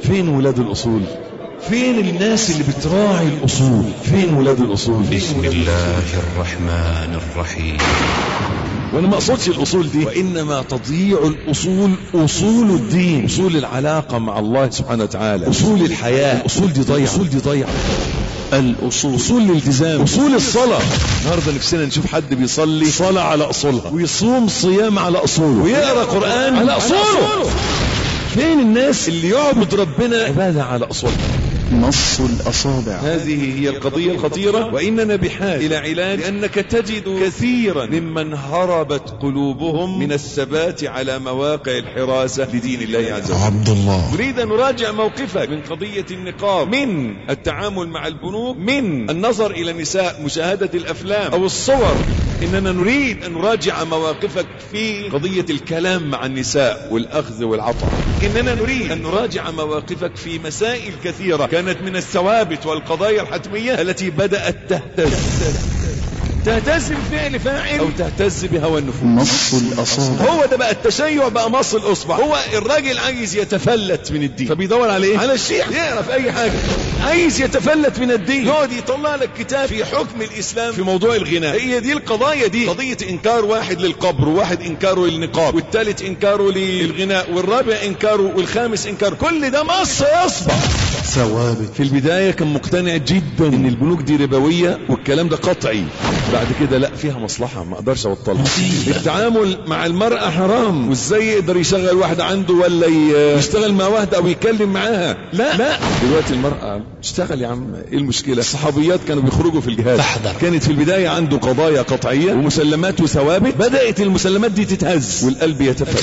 فين ولاد الأصول فين الناس اللي بتراعي الأصول فين ولاد الأصول بسم الله الرحمن الرحيم وانا ما اقصدش الاصول دي وانما تضييع الاصول اصول الدين اصول العلاقه مع الله سبحانه وتعالى اصول الحياه الاصول دي ضيعه الاصول دي ضيعه الأصول اصول الالتزام اصول الصلاه النهارده نفسنا نشوف حد بيصلي صلاه على اصولها ويصوم صيام على اصوله ويقرا قران على اصوله فين الناس اللي يعبد ربنا عباده على اصولها نص الأصابع هذه هي القضية الخطيرة وإننا بحاجة إلى علاج لأنك تجد كثيرا ممن هربت قلوبهم من الثبات على مواقع الحراسة لدين الله عز وجل عبد الله نريد أن نراجع موقفك من قضية النقاب من التعامل مع البنوك من النظر إلى النساء مشاهدة الأفلام أو الصور إننا نريد أن نراجع مواقفك في قضية الكلام مع النساء والأخذ والعطاء إننا نريد أن نراجع مواقفك في مسائل كثيرة كانت من الثوابت والقضايا الحتمية التي بدأت تهتز تهتز بفعل فاعل أو تهتز بهوى النفوس نص الأصابع هو ده بقى التشيع بقى مص الاصبع هو الراجل عايز يتفلت من الدين فبيدور على ايه على الشيخ يعرف اي حاجه عايز يتفلت من الدين يقعد يطلع لك كتاب في حكم الاسلام في موضوع الغناء هي دي القضايا دي قضيه انكار واحد للقبر وواحد انكاره للنقاب والثالث انكاره للغناء والرابع انكاره والخامس انكار كل ده مص اصبع ثوابت في البداية كان مقتنع جدا ان البنوك دي ربوية والكلام ده قطعي بعد كده لا فيها مصلحة ما اقدرش ابطلها التعامل مع المرأة حرام وازاي يقدر يشغل واحدة عنده ولا ي- يشتغل مع واحدة او يتكلم معاها لا لا دلوقتي المرأة اشتغل يا عم ايه المشكلة الصحابيات كانوا بيخرجوا في الجهاد تحذر. كانت في البداية عنده قضايا قطعية ومسلمات وثوابت بدأت المسلمات دي تتهز والقلب يتفلت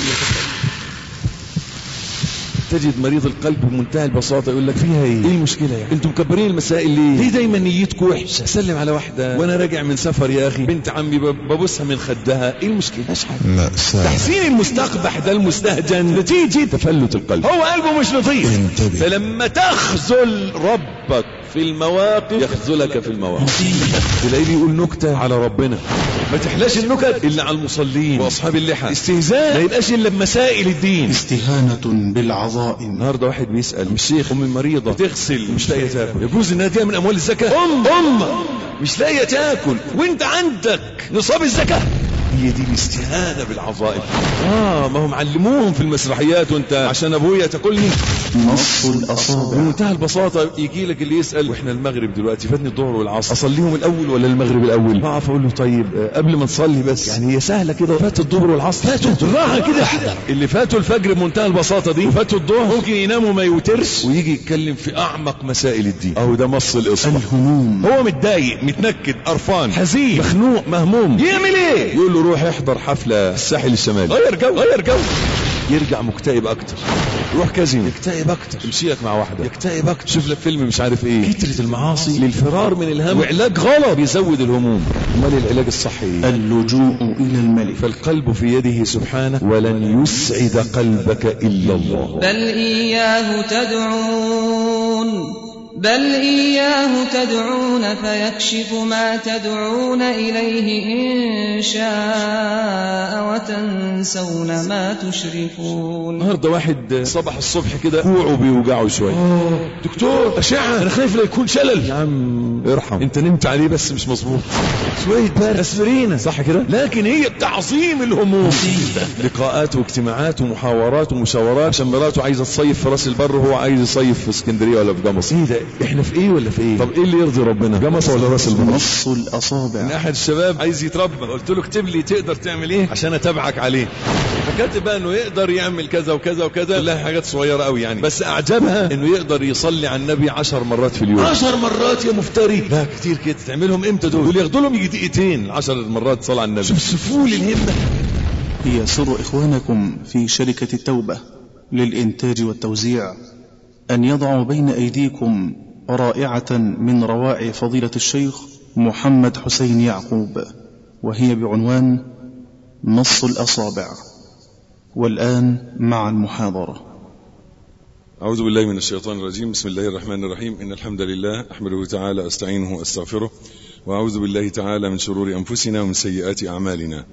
تجد مريض القلب بمنتهى البساطه يقول لك فيها ايه؟ ايه المشكله يعني؟ انتوا مكبرين المسائل ليه؟ ليه دايما نيتكم وحشه؟ سلم على واحده وانا راجع من سفر يا اخي بنت عمي بب- ببوسها من خدها، ايه المشكله؟ مش حاجه لا سامع تحسين المستقبح ده المستهجن نتيجه تفلت القلب هو قلبه مش لطيف انتبه. فلما تخذل ربك في المواقف يخذلك في المواقف تلاقيه بيقول نكته على ربنا ما تحلاش النكت الا على المصلين واصحاب اللحى استهزاء ما يبقاش الا بمسائل الدين استهانة بالعظائم النهارده واحد بيسال مش شيخ ام المريضه بتغسل مش لاقيه تاكل يجوز انها تديها من اموال الزكاه ام ام مش لاقيه تاكل وانت عندك نصاب الزكاه هي دي الاستهانه بالعظائم اه ما هم علموهم في المسرحيات وانت عشان ابويا تاكلني نص الأصابع بمنتهى البساطه يجي لك اللي يسال واحنا المغرب دلوقتي فاتني الظهر والعصر اصليهم الاول ولا المغرب الاول اقف اقول له طيب آه، قبل ما نصلي بس يعني هي سهله كده فات الظهر والعصر فاتوا بالراحه كده اللي فاتوا الفجر بمنتهى البساطه دي وفاتوا الظهر ممكن يناموا ما يوترش ويجي يتكلم في اعمق مسائل الدين اهو ده مص الاصبع الهموم هو متضايق متنكد قرفان حزين مخنوق مهموم يعمل ايه يقول له روح احضر حفله في الساحل الشمالي غير جو غير جو يرجع مكتئب اكتر يروح كازينو يكتئب اكتر يمشي لك مع واحده يكتئب اكتر شوف لك فيلم مش عارف ايه كترة المعاصي للفرار من الهم وعلاج غلط بيزود الهموم امال العلاج الصحي ايه اللجوء إلى الملك فالقلب في يده سبحانه ولن يسعد قلبك الا الله بل إياه تدعون بل إياه تدعون فيكشف ما تدعون إليه إن شاء وتنسون ما تشركون النهارده واحد صبح الصبح كده كوعه بيوجعه شويه دكتور اشعه انا خايف لا يكون شلل يا عم ارحم انت نمت عليه بس مش مظبوط شويه برد اسبرينه صح كده لكن هي تعظيم الهموم لقاءات واجتماعات ومحاورات ومشاورات عشان مراته عايزه تصيف في راس البر وهو عايز يصيف في اسكندريه ولا في جمص ايه ده احنا في ايه ولا في ايه طب ايه اللي يرضي ربنا جمص ولا راس البر نص من الأصابع احد الشباب عايز يتربى قلت له اكتب لي تقدر تعمل ايه عشان اتابعك عليه فكاتب بقى انه يقدر يعمل كذا وكذا وكذا كلها حاجات صغيره قوي يعني بس اعجبها انه يقدر يصلي على النبي عشر مرات في اليوم عشر مرات يا مفتري لا كتير كده تعملهم امتى دول دول ياخدوا لهم يجي دقيقتين عشر مرات صلاه على النبي شوف سفول الهمه يسر إخوانكم في شركة التوبة للإنتاج والتوزيع أن يضعوا بين أيديكم رائعة من روائع فضيلة الشيخ محمد حسين يعقوب وهي بعنوان نص الأصابع والآن مع المحاضرة أعوذ بالله من الشيطان الرجيم بسم الله الرحمن الرحيم إن الحمد لله أحمده تعالى أستعينه وأستغفره وأعوذ بالله تعالى من شرور أنفسنا ومن سيئات أعمالنا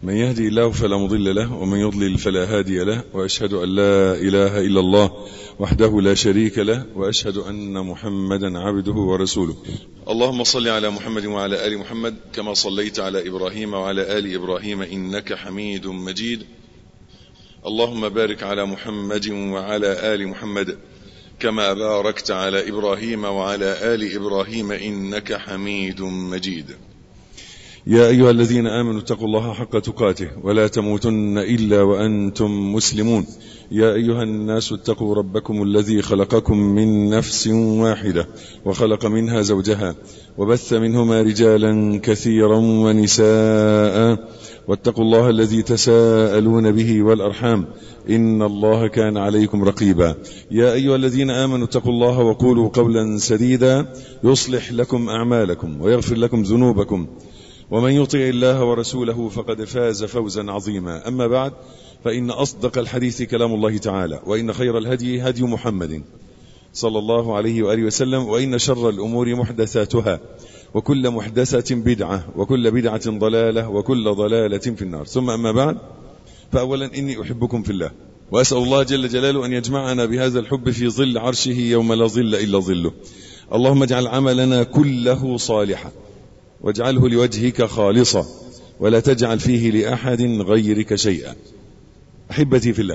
من يهدي الله فلا مضل له ومن يضلل فلا هادي له وأشهد أن لا إله إلا الله وحده لا شريك له وأشهد أن محمدا عبده ورسوله اللهم صل على محمد وعلى آل محمد كما صليت على إبراهيم وعلى آل إبراهيم إنك حميد مجيد اللهم بارك على محمد وعلى آل محمد كما باركت على إبراهيم وعلى آل إبراهيم إنك حميد مجيد يا أيها الذين آمنوا اتقوا الله حق تقاته ولا تموتن إلا وأنتم مسلمون يا أيها الناس اتقوا ربكم الذي خلقكم من نفس واحدة وخلق منها زوجها وبث منهما رجالا كثيرا ونساء واتقوا الله الذي تساءلون به والأرحام إن الله كان عليكم رقيبا يا أيها الذين آمنوا اتقوا الله وقولوا قولا سديدا يصلح لكم أعمالكم ويغفر لكم ذنوبكم ومن يطع الله ورسوله فقد فاز فوزا عظيما أما بعد فإن أصدق الحديث كلام الله تعالى وإن خير الهدي هدي محمد صلى الله عليه وآله وسلم وإن شر الأمور محدثاتها وكل محدثة بدعة وكل بدعة ضلالة وكل ضلالة في النار ثم أما بعد فأولا إني أحبكم في الله وأسأل الله جل جلاله أن يجمعنا بهذا الحب في ظل عرشه يوم لا ظل إلا ظله اللهم اجعل عملنا كله صالحا واجعله لوجهك خالصا ولا تجعل فيه لأحد غيرك شيئا أحبتي في الله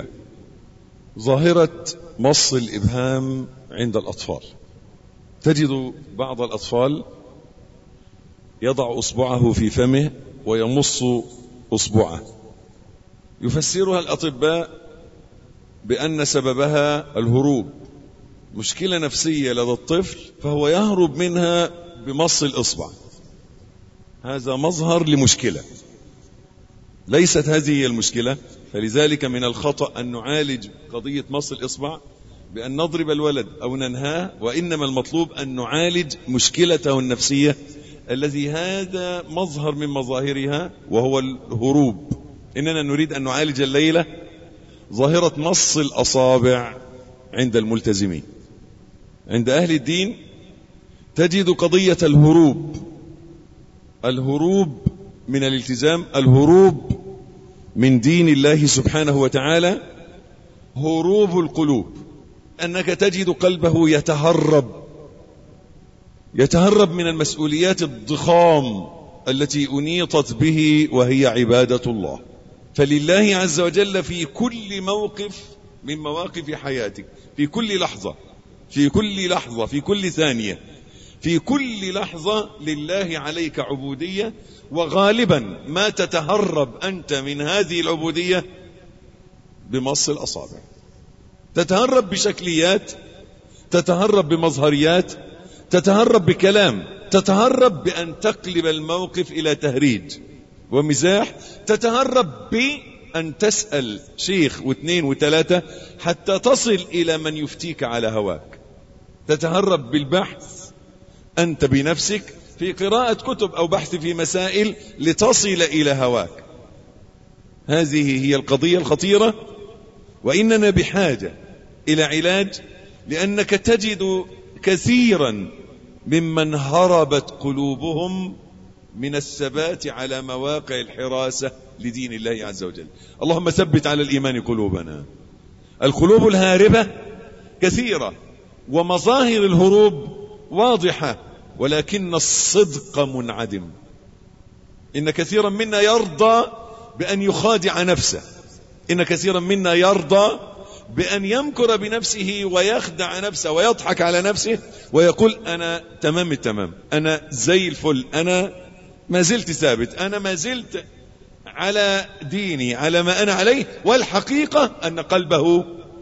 ظاهرة مص الإبهام عند الأطفال تجد بعض الأطفال يضع أصبعه في فمه ويمص أصبعه يفسرها الأطباء بأن سببها الهروب مشكلة نفسية لدى الطفل فهو يهرب منها بمص الإصبع هذا مظهر لمشكلة ليست هذه هي المشكلة فلذلك من الخطأ أن نعالج قضية مص الإصبع بأن نضرب الولد أو ننهاه وإنما المطلوب أن نعالج مشكلته النفسية الذي هذا مظهر من مظاهرها وهو الهروب إننا نريد أن نعالج الليلة ظاهرة مص الأصابع عند الملتزمين عند أهل الدين تجد قضية الهروب الهروب من الالتزام الهروب من دين الله سبحانه وتعالى هروب القلوب أنك تجد قلبه يتهرب يتهرب من المسؤوليات الضخام التي أنيطت به وهي عبادة الله فلله عز وجل في كل موقف من مواقف حياتك في كل لحظة في كل لحظة في كل ثانية في كل لحظة لله عليك عبودية وغالبا ما تتهرب أنت من هذه العبودية بمص الأصابع تتهرب بشكليات تتهرب بمظهريات تتهرب بكلام تتهرب بأن تقلب الموقف إلى تهريج ومزاح تتهرب بأن تسأل شيخ واثنين وثلاثة حتى تصل إلى من يفتيك على هواك تتهرب بالبحث أنت بنفسك في قراءة كتب أو بحث في مسائل لتصل إلى هواك هذه هي القضية الخطيرة وإننا بحاجة إلى علاج لأنك تجد كثيرا ممن هربت قلوبهم من الثبات على مواقع الحراسة لدين الله عز وجل اللهم ثبت على الإيمان قلوبنا القلوب الهاربة كثيرة ومظاهر الهروب واضحة ولكن الصدق منعدم إن كثيرا منا يرضى بأن يخادع نفسه إن كثيرا منا يرضى بأن يمكر بنفسه ويخدع نفسه ويضحك على نفسه ويقول أنا تمام التمام أنا زي الفل أنا ما زلت ثابت أنا ما زلت على ديني على ما أنا عليه والحقيقة أن قلبه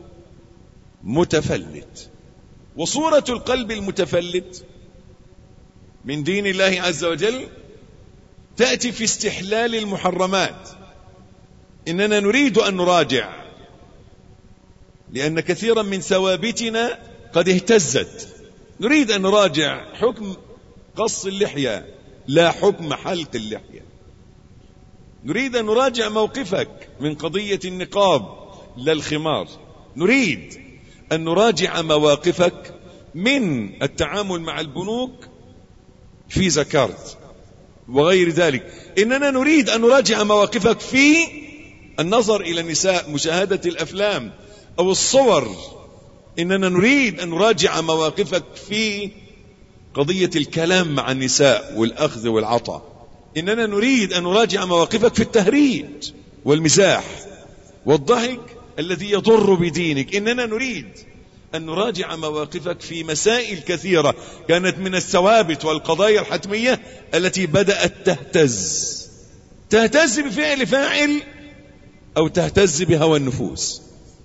متفلت وصورة القلب المتفلت من دين الله عز وجل تأتي في استحلال المحرمات إننا نريد أن نراجع لأن كثيرا من ثوابتنا قد اهتزت نريد أن نراجع حكم قص اللحية لا حكم حلق اللحية نريد أن نراجع موقفك من قضية النقاب لا الخمار نريد أن نراجع مواقفك من التعامل مع البنوك في زكارت وغير ذلك إننا نريد أن نراجع مواقفك في النظر إلى النساء مشاهدة الأفلام أو الصور إننا نريد أن نراجع مواقفك في قضية الكلام مع النساء والأخذ والعطاء إننا نريد أن نراجع مواقفك في التهريج والمزاح والضحك الذي يضر بدينك إننا نريد أن نراجع مواقفك في مسائل كثيرة كانت من الثوابت والقضايا الحتمية التي بدأت تهتز تهتز بفعل فاعل أو تهتز بهوى النفوس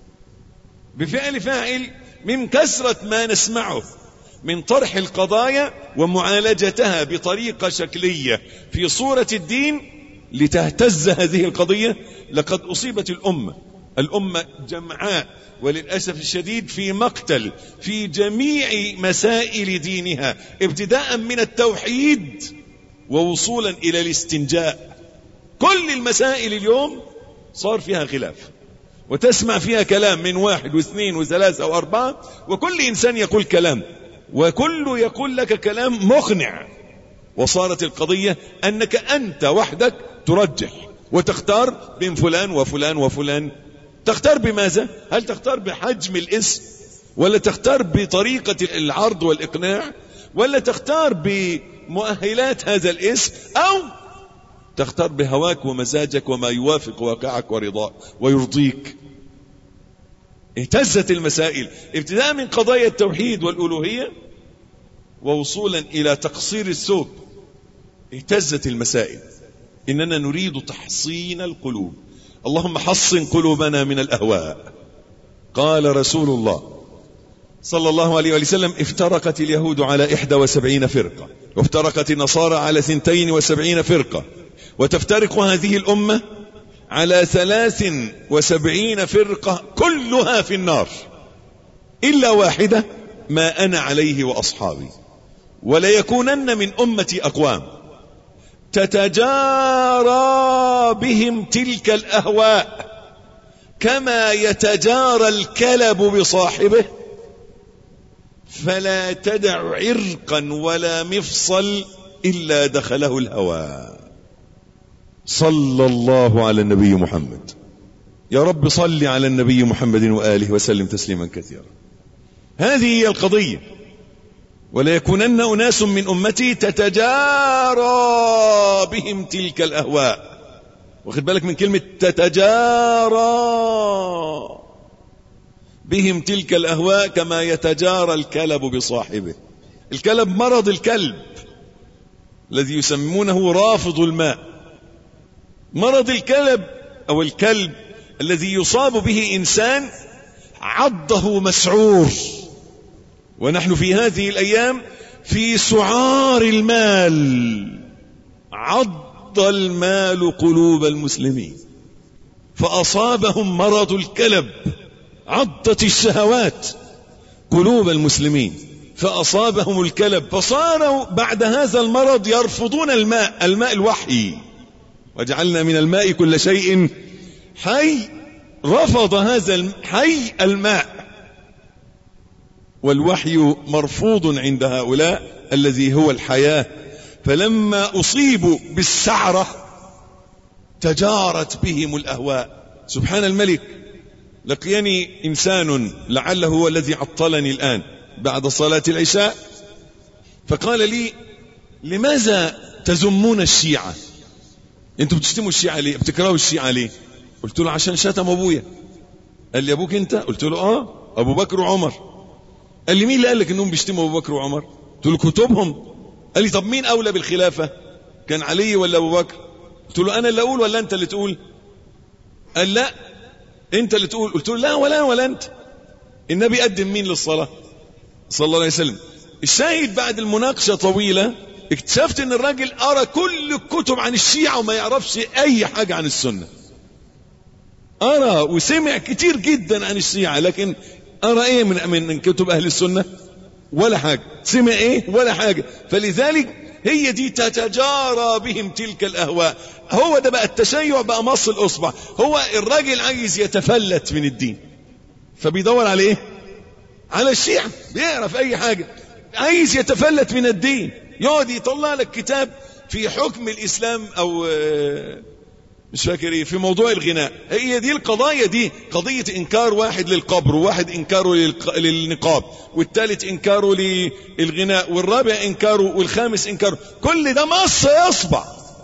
بفعل فاعل من كثرة ما نسمعه من طرح القضايا ومعالجتها بطريقة شكلية في صورة الدين لتهتز هذه القضية لقد أصيبت الأمة الأمة جمعاء وللأسف الشديد في مقتل في جميع مسائل دينها ابتداء من التوحيد ووصولا إلى الاستنجاء كل المسائل اليوم صار فيها خلاف وتسمع فيها كلام من واحد واثنين وثلاثة وأربعة وكل إنسان يقول كلام وكل يقول لك كلام مقنع وصارت القضية أنك أنت وحدك ترجح وتختار بين فلان وفلان وفلان تختار بماذا هل تختار بحجم الاسم ولا تختار بطريقة العرض والإقناع ولا تختار بمؤهلات هذا الاسم أو تختار بهواك ومزاجك وما يوافق واقعك ورضاك ويرضيك اهتزت المسائل ابتداء من قضايا التوحيد والألوهية ووصولا إلى تقصير الثوب اهتزت المسائل إننا نريد تحصين القلوب اللهم حصن قلوبنا من الأهواء قال رسول الله صلى الله عليه وسلم افترقت اليهود على إحدى وسبعين فرقة وافترقت النصارى على ثنتين وسبعين فرقة وتفترق هذه الأمة على ثلاث وسبعين فرقة كلها في النار إلا واحدة ما أنا عليه وأصحابي وليكونن من أمتي أقوام تتجارى بهم تلك الأهواء كما يتجارى الكلب بصاحبه فلا تدع عرقا ولا مفصل إلا دخله الهوى صلى الله على النبي محمد يا رب صل على النبي محمد وآله وسلم تسليما كثيرا هذه هي القضية وليكونن أناس من أمتي تتجارى بهم تلك الأهواء واخد بالك من كلمة تتجارى بهم تلك الأهواء كما يتجارى الكلب بصاحبه الكلب مرض الكلب الذي يسمونه رافض الماء مرض الكلب أو الكلب الذي يصاب به إنسان عضه مسعور ونحن في هذه الأيام في سعار المال عض المال قلوب المسلمين فأصابهم مرض الكلب عضت الشهوات قلوب المسلمين فأصابهم الكلب فصاروا بعد هذا المرض يرفضون الماء الماء الوحي وجعلنا من الماء كل شيء حي رفض هذا الحي الماء والوحي مرفوض عند هؤلاء الذي هو الحياة فلما أصيبوا بالسعرة تجارت بهم الأهواء سبحان الملك لقيني إنسان لعله هو الذي عطلني الآن بعد صلاة العشاء فقال لي لماذا تزمون الشيعة انتوا بتشتموا الشيعة ليه بتكرهوا الشيعة ليه قلت له عشان شتم ابويا قال لي ابوك انت قلت له اه ابو بكر وعمر قال لي مين اللي قال لك انهم بيشتموا ابو بكر وعمر قلت له كتبهم قال لي طب مين اولى بالخلافة كان علي ولا ابو بكر قلت له انا اللي اقول ولا انت اللي تقول قال لا انت اللي تقول قلت له لا ولا ولا انت النبي قدم مين للصلاة صلى الله عليه وسلم الشاهد بعد المناقشة طويلة اكتشفت ان الراجل قرا كل الكتب عن الشيعة وما يعرفش اي حاجة عن السنة قرا وسمع كتير جدا عن الشيعة لكن قرا ايه من من كتب اهل السنة ولا حاجة سمع ايه ولا حاجة فلذلك هي دي تتجارى بهم تلك الاهواء هو ده بقى التشيع بقى مص الاصبع هو الراجل عايز يتفلت من الدين فبيدور على ايه على الشيعة بيعرف اي حاجة عايز يتفلت من الدين يقعد يطلع لك كتاب في حكم الاسلام او آه، مش فاكر ايه في موضوع الغناء هي دي القضايا دي قضية انكار واحد للقبر وواحد انكاره للق- للنقاب والثالث انكاره للغناء والرابع انكاره والخامس انكاره كل ده مص يصبع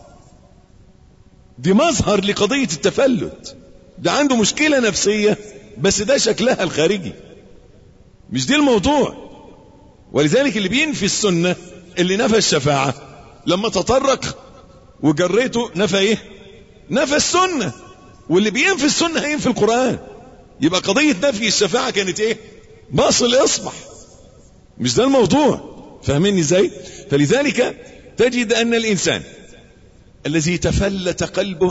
دي مظهر لقضية التفلت ده عنده مشكلة نفسية بس ده شكلها الخارجي مش دي الموضوع ولذلك اللي بينفي السنة اللي نفى الشفاعة لما تطرق وجريته نفى ايه نفى السنة واللي بينفي السنة هينفي القرآن يبقى قضية نفي الشفاعة كانت ايه باصل اصبح مش ده الموضوع فاهميني ازاي فلذلك تجد ان الانسان الذي تفلت قلبه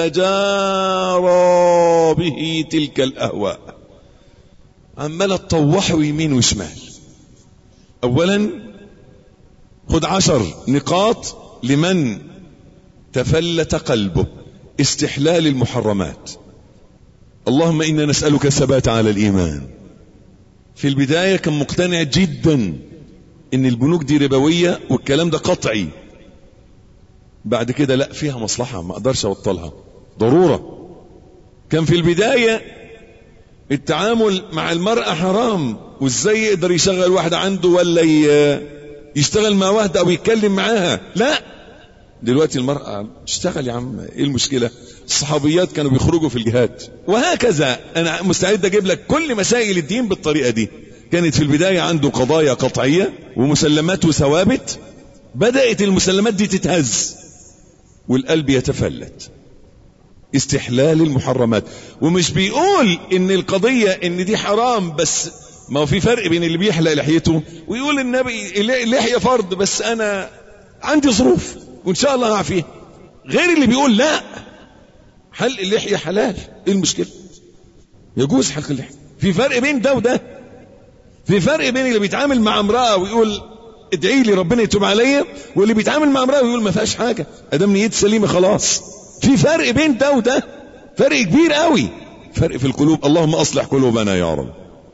تتجارى به تلك الاهواء عمال تطوحه يمين وشمال اولا خد عشر نقاط لمن تفلت قلبه استحلال المحرمات اللهم انا نسالك الثبات على الايمان في البدايه كان مقتنع جدا ان البنوك دي ربويه والكلام ده قطعي بعد كده لا فيها مصلحه ما اقدرش ابطلها ضروره كان في البدايه التعامل مع المراه حرام وازاي يقدر يشغل واحده عنده ولا ي- يشتغل مع واحده او يتكلم معاها لا دلوقتي المرأة تشتغل يا عم ايه المشكلة الصحابيات كانوا بيخرجوا في الجهاد وهكذا انا مستعد اجيب لك كل مسائل الدين بالطريقة دي كانت في البداية عنده قضايا قطعية ومسلمات وثوابت بدأت المسلمات دي تتهز والقلب يتفلت استحلال المحرمات ومش بيقول ان القضية ان دي حرام بس ما هو في فرق بين اللي بيحلق لحيته ويقول النبي اللحية فرض بس انا عندي ظروف وان شاء الله هعفيه غير اللي بيقول لا حلق اللحية حلال ايه المشكلة يجوز حلق اللحية في فرق بين ده وده في فرق بين اللي بيتعامل مع امرأة ويقول ادعي لي ربنا يتوب عليا واللي بيتعامل مع امرأة ويقول ما فيهاش حاجة ادام نيتي سليمة خلاص في فرق بين ده وده فرق كبير قوي فرق في القلوب اللهم اصلح قلوبنا يا رب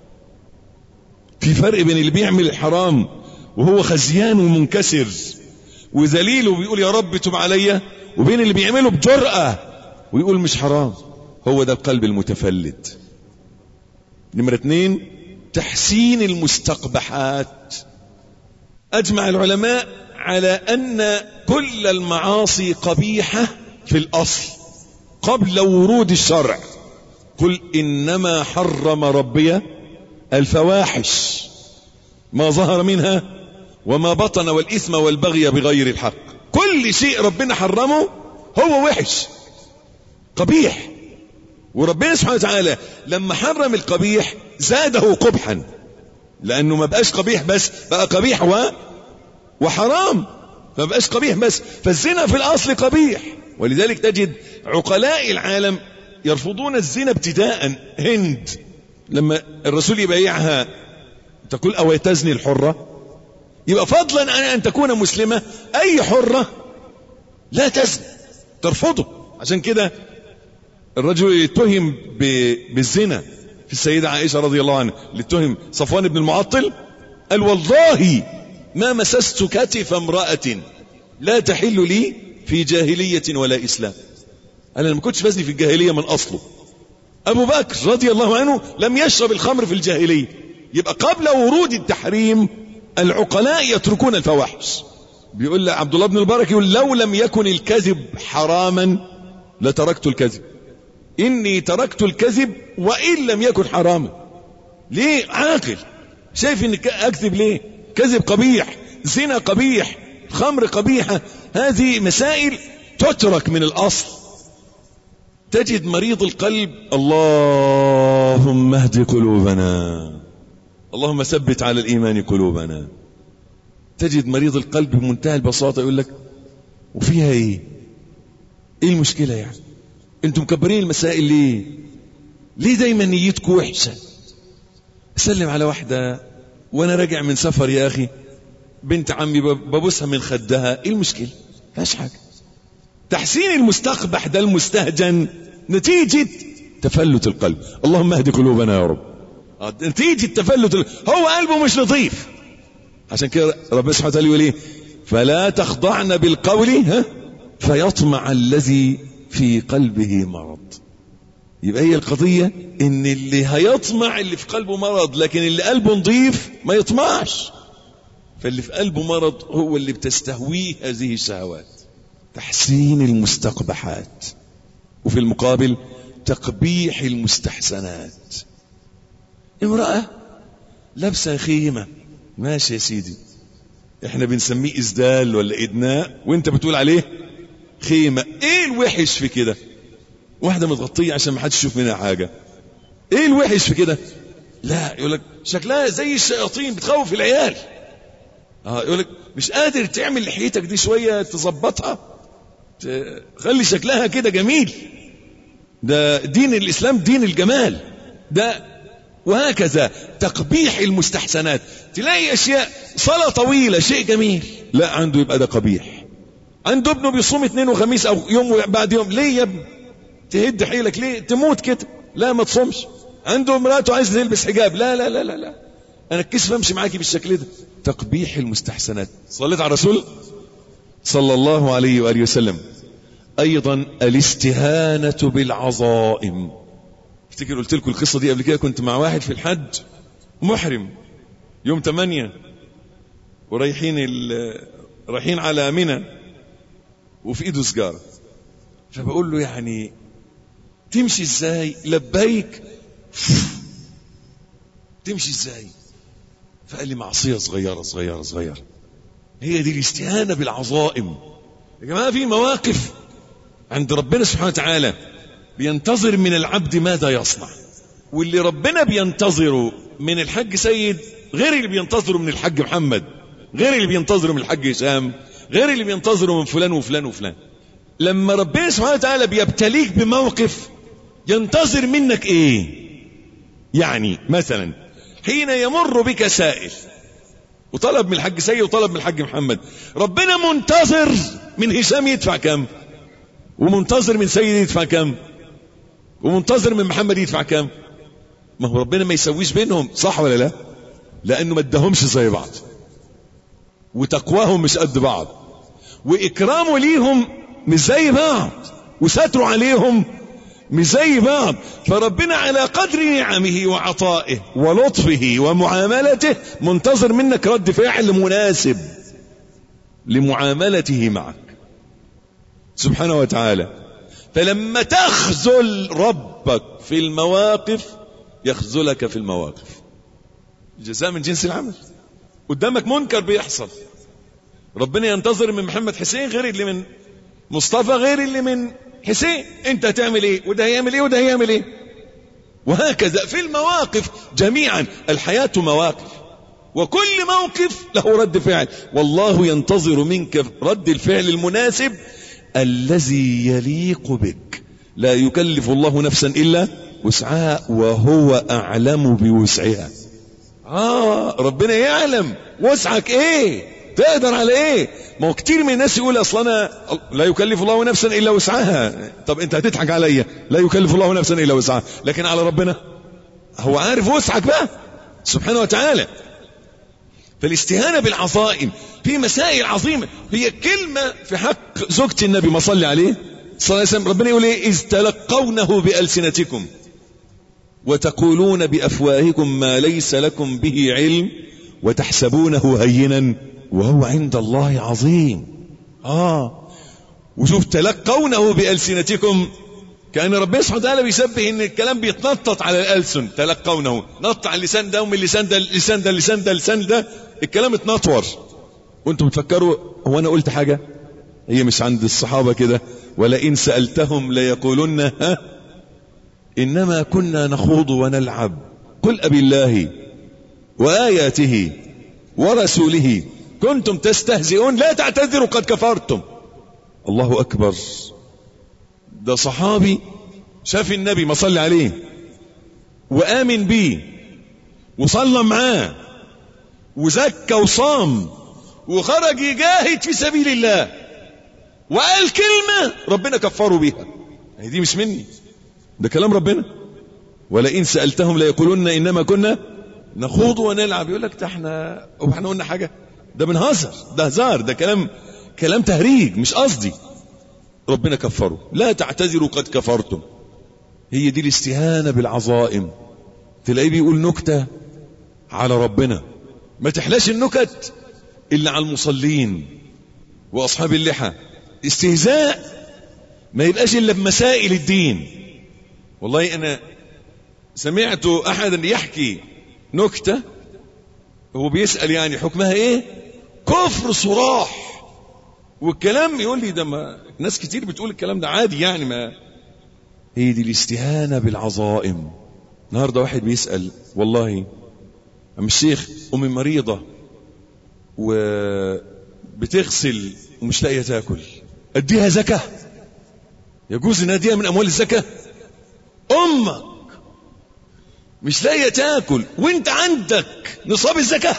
في فرق بين اللي بيعمل الحرام وهو خزيان ومنكسر وذليل وبيقول يا رب تب عليا وبين اللي بيعمله بجرأة ويقول مش حرام هو ده القلب المتفلت نمرة اتنين تحسين المستقبحات أجمع العلماء على أن كل المعاصي قبيحة في الأصل قبل ورود الشرع قل إنما حرم ربي الفواحش ما ظهر منها وما بطن والإثم والبغي بغير الحق كل شيء ربنا حرمه هو وحش قبيح وربنا سبحانه وتعالى لما حرم القبيح زاده قبحا لأنه ما بقاش قبيح بس بقى قبيح و وحرام ما بقاش قبيح بس فالزنا في الأصل قبيح ولذلك تجد عقلاء العالم يرفضون الزنا ابتداء هند لما الرسول يبايعها تقول أو تزني الحرة يبقى فضلا عن أن تكون مسلمة أي حرة لا تزني ترفضه عشان كده الرجل يتهم ب- بالزنا في السيدة عائشة رضي الله عنها اللي اتهم صفوان بن المعطل قال والله ما مسست كتف امرأة لا تحل لي في جاهلية ولا إسلام أنا ما كنتش بزني في الجاهلية من أصله أبو بكر رضي الله عنه لم يشرب الخمر في الجاهلية يبقى قبل ورود التحريم العقلاء يتركون الفواحش بيقول عبد الله بن المبارك يقول لو لم يكن الكذب حراما لتركت الكذب إني تركت الكذب وإن لم يكن حراما ليه عاقل شايف إن أكذب ليه كذب قبيح زنا قبيح خمر قبيحة هذه مسائل تترك من الأصل تجد مريض القلب اللهم اهد قلوبنا اللهم ثبت على الإيمان قلوبنا تجد مريض القلب بمنتهى البساطة يقول لك وفيها ايه ايه المشكلة يعني انتم مكبرين المسائل ليه ليه دايما نيتكم وحشة اسلم على واحدة وانا راجع من سفر يا اخي بنت عمي ببوسها من خدها ايه المشكلة فيهاش حاجة تحسين المستقبح ده المستهجن نتيجة تفلت القلب اللهم اهد قلوبنا يا رب آه، نتيجة تفلت ال- هو قلبه مش لطيف عشان كده ربنا سبحانه وتعالى يقول ايه فلا تخضعن بالقول ها فيطمع الذي في قلبه مرض يبقى هي القضية ان اللي هيطمع اللي في قلبه مرض لكن اللي قلبه نظيف ما يطمعش فاللي في قلبه مرض هو اللي بتستهويه هذه الشهوات تحسين المستقبحات وفي المقابل تقبيح المستحسنات امرأة لابسة خيمة ماشي يا سيدي احنا بنسميه ازدال ولا ادناء وانت بتقول عليه خيمة ايه الوحش في كده واحدة متغطية عشان ما حدش يشوف منها حاجة ايه الوحش في كده لا يقول لك شكلها زي الشياطين بتخوف العيال اه يقول لك مش قادر تعمل لحيتك دي شوية تظبطها خلي شكلها كده جميل ده دين الاسلام دين الجمال ده وهكذا تقبيح المستحسنات تلاقي اشياء صلاة طويلة شيء جميل لا عنده يبقى ده قبيح عنده ابنه بيصوم اثنين وخميس او يوم بعد يوم ليه يا ابني تهد حيلك ليه تموت كده لا ما تصومش عنده مراته عايز تلبس حجاب لا لا لا لا لا انا الكسف امشي معاكي بالشكل ده تقبيح المستحسنات صليت على الرسول صلى الله عليه واله وسلم ايضا الاستهانة بالعظائم افتكر قلت لكم القصة دي قبل كده كنت مع واحد في الحج محرم يوم 8 ورايحين رايحين على منى وفي ايده سجارة فبقول له يعني تمشي ازاي لبيك تمشي ازاي فقال لي معصية صغيرة صغيرة صغيرة هي دي الاستهانة بالعظائم يا جماعة في مواقف عند ربنا سبحانه وتعالى بينتظر من العبد ماذا يصنع واللي ربنا بينتظره من الحج سيد غير اللي بينتظره من الحج محمد غير اللي بينتظره من الحج هشام غير اللي بينتظره من فلان وفلان وفلان لما ربنا سبحانه وتعالى بيبتليك بموقف ينتظر منك ايه يعني مثلا حين يمر بك سائل وطلب من الحج سيد وطلب من الحج محمد ربنا منتظر من هشام يدفع كم ومنتظر من سيد يدفع كم ومنتظر من محمد يدفع كم ما هو ربنا ما يسويش بينهم صح ولا لا لانه ما ادهمش زي بعض وتقواهم مش قد بعض واكرامه ليهم مش زي بعض وستره عليهم مش زي بعض فربنا على قدر نعمه وعطائه ولطفه ومعاملته منتظر منك رد فعل مناسب لمعاملته معك سبحانه وتعالى فلما تخذل ربك في المواقف يخذلك في المواقف الجزاء من جنس العمل قدامك منكر بيحصل ربنا ينتظر من محمد حسين غير اللي من مصطفى غير اللي من حسين انت هتعمل ايه وده هيعمل ايه وده هيعمل ايه وهكذا في المواقف جميعا الحياة مواقف وكل موقف له رد فعل والله ينتظر منك رد الفعل المناسب الذي يليق بك لا يكلف الله نفسا إلا وسعها وهو أعلم بوسعها آه ربنا يعلم وسعك إيه تقدر على إيه ما هو كتير من الناس يقول أصلا أنا لا يكلف الله نفسا إلا وسعها طب أنت هتضحك عليا لا يكلف الله نفسا إلا وسعها لكن على ربنا هو عارف وسعك بقى سبحانه وتعالى فالاستهانة بالعظائم في مسائل عظيمة هي كلمة في حق زوجة النبي ما صلي عليه صلى الله عليه وسلم ربنا يقول ايه إذ تلقونه بألسنتكم وتقولون بأفواهكم ما ليس لكم به علم وتحسبونه هينا وهو عند الله عظيم آه وشوف تلقونه بألسنتكم كأن ربنا سبحانه وتعالى بيسبه ان الكلام بيتنطط على الألسن تلقونه نط على اللسان ده ومن اللسان ده اللسان ده اللسان ده اللسان ده الكلام اتنطور وانتم بتفكروا هو انا قلت حاجة هي مش عند الصحابة كده ولئن سألتهم ليقولن ها إنما كنا نخوض ونلعب قل أبي الله وآياته ورسوله كنتم تستهزئون لا تعتذروا قد كفرتم الله أكبر ده صحابي شاف النبي ما صلي عليه وآمن بيه وصلى معاه وزكى وصام وخرج يجاهد في سبيل الله وقال كلمة ربنا كفروا بيها هي دي مش مني ده كلام ربنا ولئن سألتهم ليقولون إنما كنا نخوض ونلعب يقول لك ده احنا هو احنا قلنا حاجة ده بنهزر ده هزار ده كلام كلام تهريج مش قصدي ربنا كفره لا تعتذروا قد كفرتم هي دي الاستهانة بالعظائم تلاقيه بيقول نكتة على ربنا ما تحلاش النكت إلا على المصلين وأصحاب اللحى استهزاء ما يبقاش إلا بمسائل الدين والله أنا سمعت أحدا يحكي نكتة هو بيسأل يعني حكمها إيه كفر صراح والكلام يقول لي ده ما ناس كتير بتقول الكلام ده عادي يعني ما هي دي الاستهانة بالعظائم النهارده واحد بيسأل والله أم الشيخ أمي مريضة وبتغسل ومش لاقية تاكل أديها زكاة يجوز إن أديها من أموال الزكاة أمك مش لاقية تاكل وانت عندك نصاب الزكاة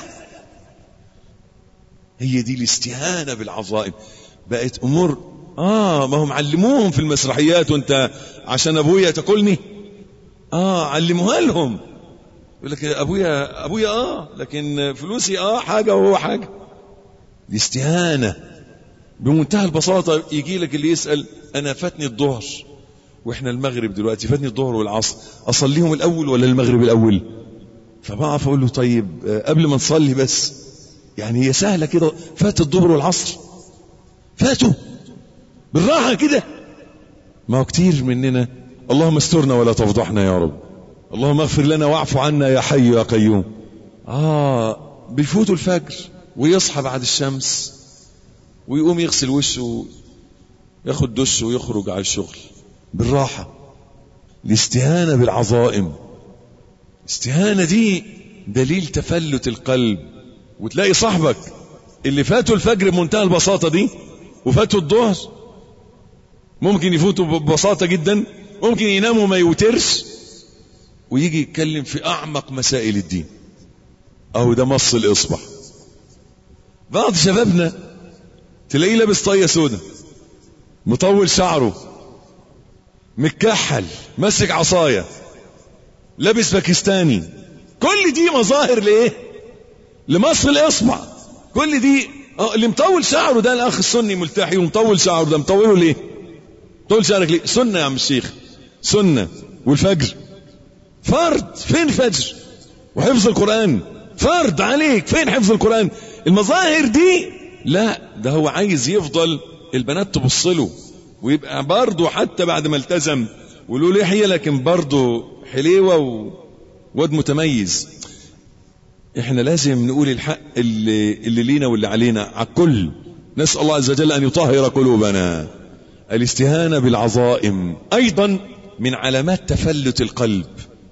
هي دي الاستهانة بالعظائم بقت أمور آه ما هم علموهم في المسرحيات وانت عشان أبويا تاكلني آه علموها لهم يقول لك أبويا أبويا آه لكن فلوسي آه حاجة وهو حاجة دي استهانة بمنتهى البساطة يجي لك اللي يسأل أنا فاتني الظهر واحنا المغرب دلوقتي فاتني الظهر والعصر اصليهم الاول ولا المغرب الاول فبقف اقول له طيب قبل ما نصلي بس يعني هي سهله كده فات الظهر والعصر فاتوا بالراحه كده ما هو كتير مننا اللهم استرنا ولا تفضحنا يا رب اللهم اغفر لنا واعف عنا يا حي يا قيوم اه بيفوتوا الفجر ويصحى بعد الشمس ويقوم يغسل وشه ياخد دش ويخرج على الشغل بالراحة الاستهانة بالعظائم الاستهانة دي دليل تفلت القلب وتلاقي صاحبك اللي فاتوا الفجر بمنتهى البساطة دي وفاتوا الظهر ممكن يفوتوا ببساطة جدا ممكن يناموا ما يوترش ويجي يتكلم في أعمق مسائل الدين أو ده مص الإصبع بعض شبابنا تلاقيه لابس طاية سودة مطول شعره متكحل ماسك عصاية لابس باكستاني كل دي مظاهر لايه لمصر الاصبع كل دي اه اللي مطول شعره ده الاخ السني ملتحي ومطول شعره ده مطوله ليه طول شعرك ليه سنة يا عم الشيخ سنة والفجر فرض فين فجر وحفظ القرآن فرض عليك فين حفظ القرآن المظاهر دي لا ده هو عايز يفضل البنات تبص له ويبقى برضه حتى بعد ما التزم وله لحية لكن برضه حليوة وواد متميز احنا لازم نقول الحق اللي, اللي لينا واللي علينا على الكل نسأل الله عز وجل أن يطهر قلوبنا الاستهانة بالعظائم أيضا من علامات تفلت القلب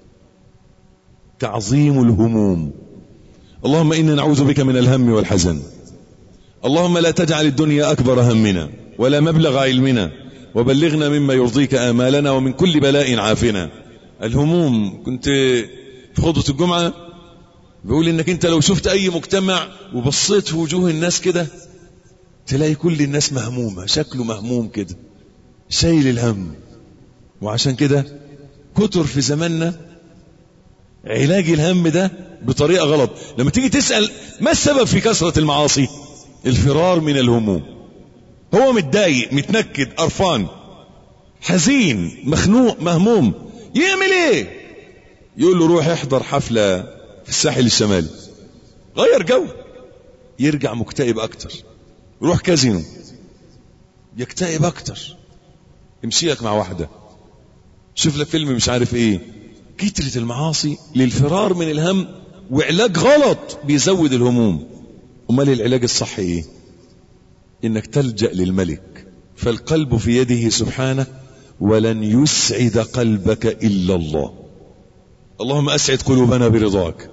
تعظيم الهموم اللهم إنا نعوذ بك من الهم والحزن اللهم لا تجعل الدنيا أكبر همنا ولا مبلغ علمنا وبلغنا مما يرضيك آمالنا ومن كل بلاء عافنا الهموم كنت في خطبة الجمعة بيقول انك انت لو شفت اي مجتمع وبصيت في وجوه الناس كده تلاقي كل الناس مهمومة شكله مهموم كده شايل الهم وعشان كده كتر في زماننا علاج الهم ده بطريقة غلط لما تيجي تسأل ما السبب في كثرة المعاصي الفرار من الهموم هو متضايق متنكد قرفان حزين مخنوق مهموم يعمل ايه يقول له روح احضر حفلة في الساحل الشمالي غير جو يرجع مكتئب اكتر روح كازينو يكتئب اكتر امشي لك مع واحدة شوف لك فيلم مش عارف ايه كترة المعاصي للفرار من الهم وعلاج غلط بيزود الهموم امال العلاج الصحي ايه انك تلجأ للملك فالقلب في يده سبحانه ولن يسعد قلبك الا الله اللهم اسعد قلوبنا برضاك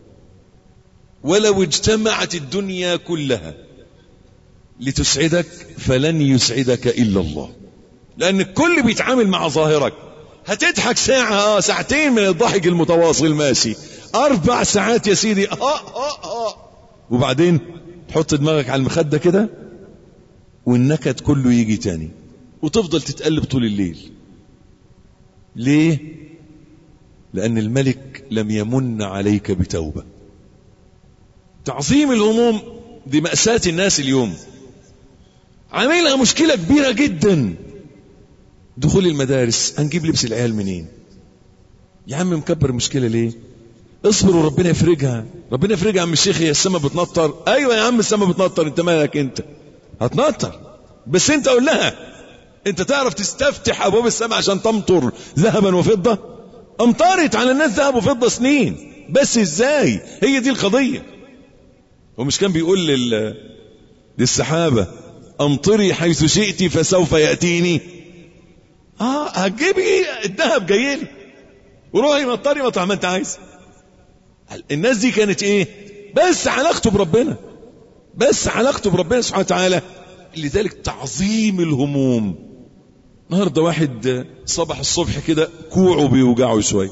ولو اجتمعت الدنيا كلها لتسعدك فلن يسعدك الا الله لان الكل بيتعامل مع ظاهرك هتضحك ساعة اه ساعتين من الضحك المتواصل ماشي اربع ساعات يا سيدي اه اه اه وبعدين تحط دماغك على المخدة كده والنكد كله يجي تاني وتفضل تتقلب طول الليل ليه لأن الملك لم يمن عليك بتوبة تعظيم الهموم دي مأساة الناس اليوم عاملها مشكلة كبيرة جدا دخول المدارس هنجيب لبس العيال منين يا عم مكبر المشكلة ليه اصبر وربنا يفرجها ربنا يفرجها يا عم الشيخ هي السما بتنطر ايوه يا عم السما بتنطر انت مالك انت هتنطر بس انت قول لها انت تعرف تستفتح ابواب السماء عشان تمطر ذهبا وفضة امطرت على الناس ذهب وفضة سنين بس ازاي هي دي القضية ومش كان بيقول لل... للسحابة امطري حيث شئت فسوف يأتيني اه هتجيبي الذهب جاي لي وروحي مطري مطرح ما انت عايز الناس دي كانت ايه بس علاقته بربنا بس علاقته بربنا سبحانه وتعالى لذلك تعظيم الهموم النهارده واحد صبح الصبح كده كوعه بيوجعه شويه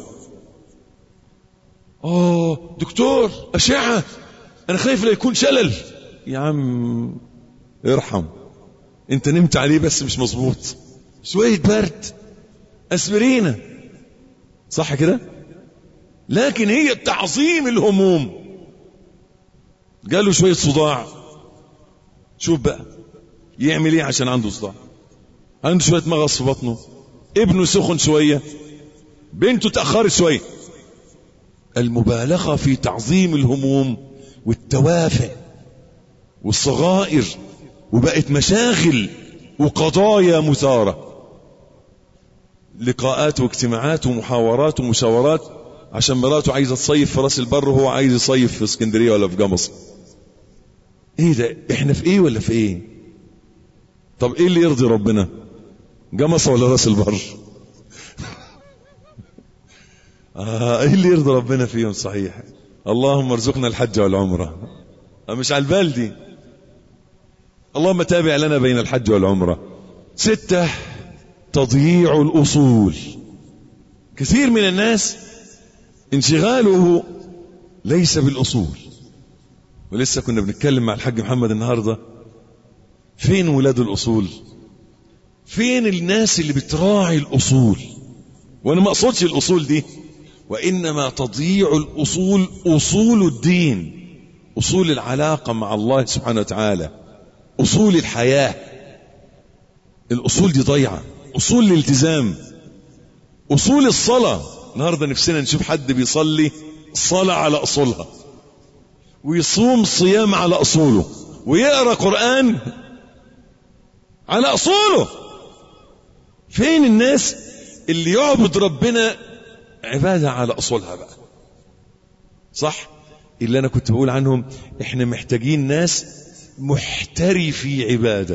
اه دكتور اشعه انا خايف لا يكون شلل يا عم ارحم انت نمت عليه بس مش مظبوط شويه برد اسبرينا صح كده لكن هي تعظيم الهموم جاله شويه صداع شوف بقى يعمل ايه عشان عنده صداع عنده شويه مغص في بطنه ابنه سخن شويه بنته تاخرت شويه المبالغه في تعظيم الهموم والتوافه والصغائر وبقت مشاغل وقضايا مثاره لقاءات واجتماعات ومحاورات ومشاورات عشان مراته عايزه تصيف في راس البر وهو عايز يصيف في اسكندريه ولا في جمص ايه ده احنا في ايه ولا في ايه طب ايه اللي يرضي ربنا جمص ولا راس البر آه ايه اللي يرضي ربنا فيهم صحيح اللهم ارزقنا الحج والعمره آه مش على البال دي اللهم تابع لنا بين الحج والعمره سته تضييع الاصول كثير من الناس انشغاله ليس بالاصول ولسه كنا بنتكلم مع الحاج محمد النهارده فين ولاد الاصول فين الناس اللي بتراعي الاصول وانا ما اقصدش الاصول دي وانما تضييع الاصول اصول الدين اصول العلاقه مع الله سبحانه وتعالى اصول الحياه الاصول دي ضيعه اصول الالتزام اصول الصلاه النهارده نفسنا نشوف حد بيصلي صلاه على اصولها ويصوم صيام على اصوله ويقرا قران على اصوله فين الناس اللي يعبد ربنا عباده على اصولها بقى صح اللي انا كنت بقول عنهم احنا محتاجين ناس محترفي عباده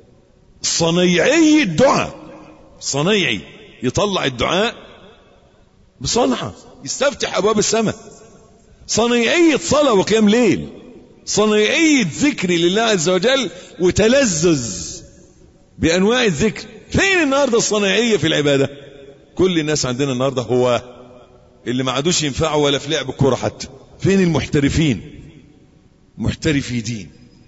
صنيعي الدعاء صنيعي يطلع الدعاء بصنعه يستفتح ابواب السماء صنيعيه صلاه وقيام ليل صنيعيه ذكر لله عز وجل وتلذذ بانواع الذكر فين النهارده الصناعيه في العباده كل الناس عندنا النهارده هو اللي ما عادوش ينفعوا ولا في لعب الكوره حتى فين المحترفين محترفي دين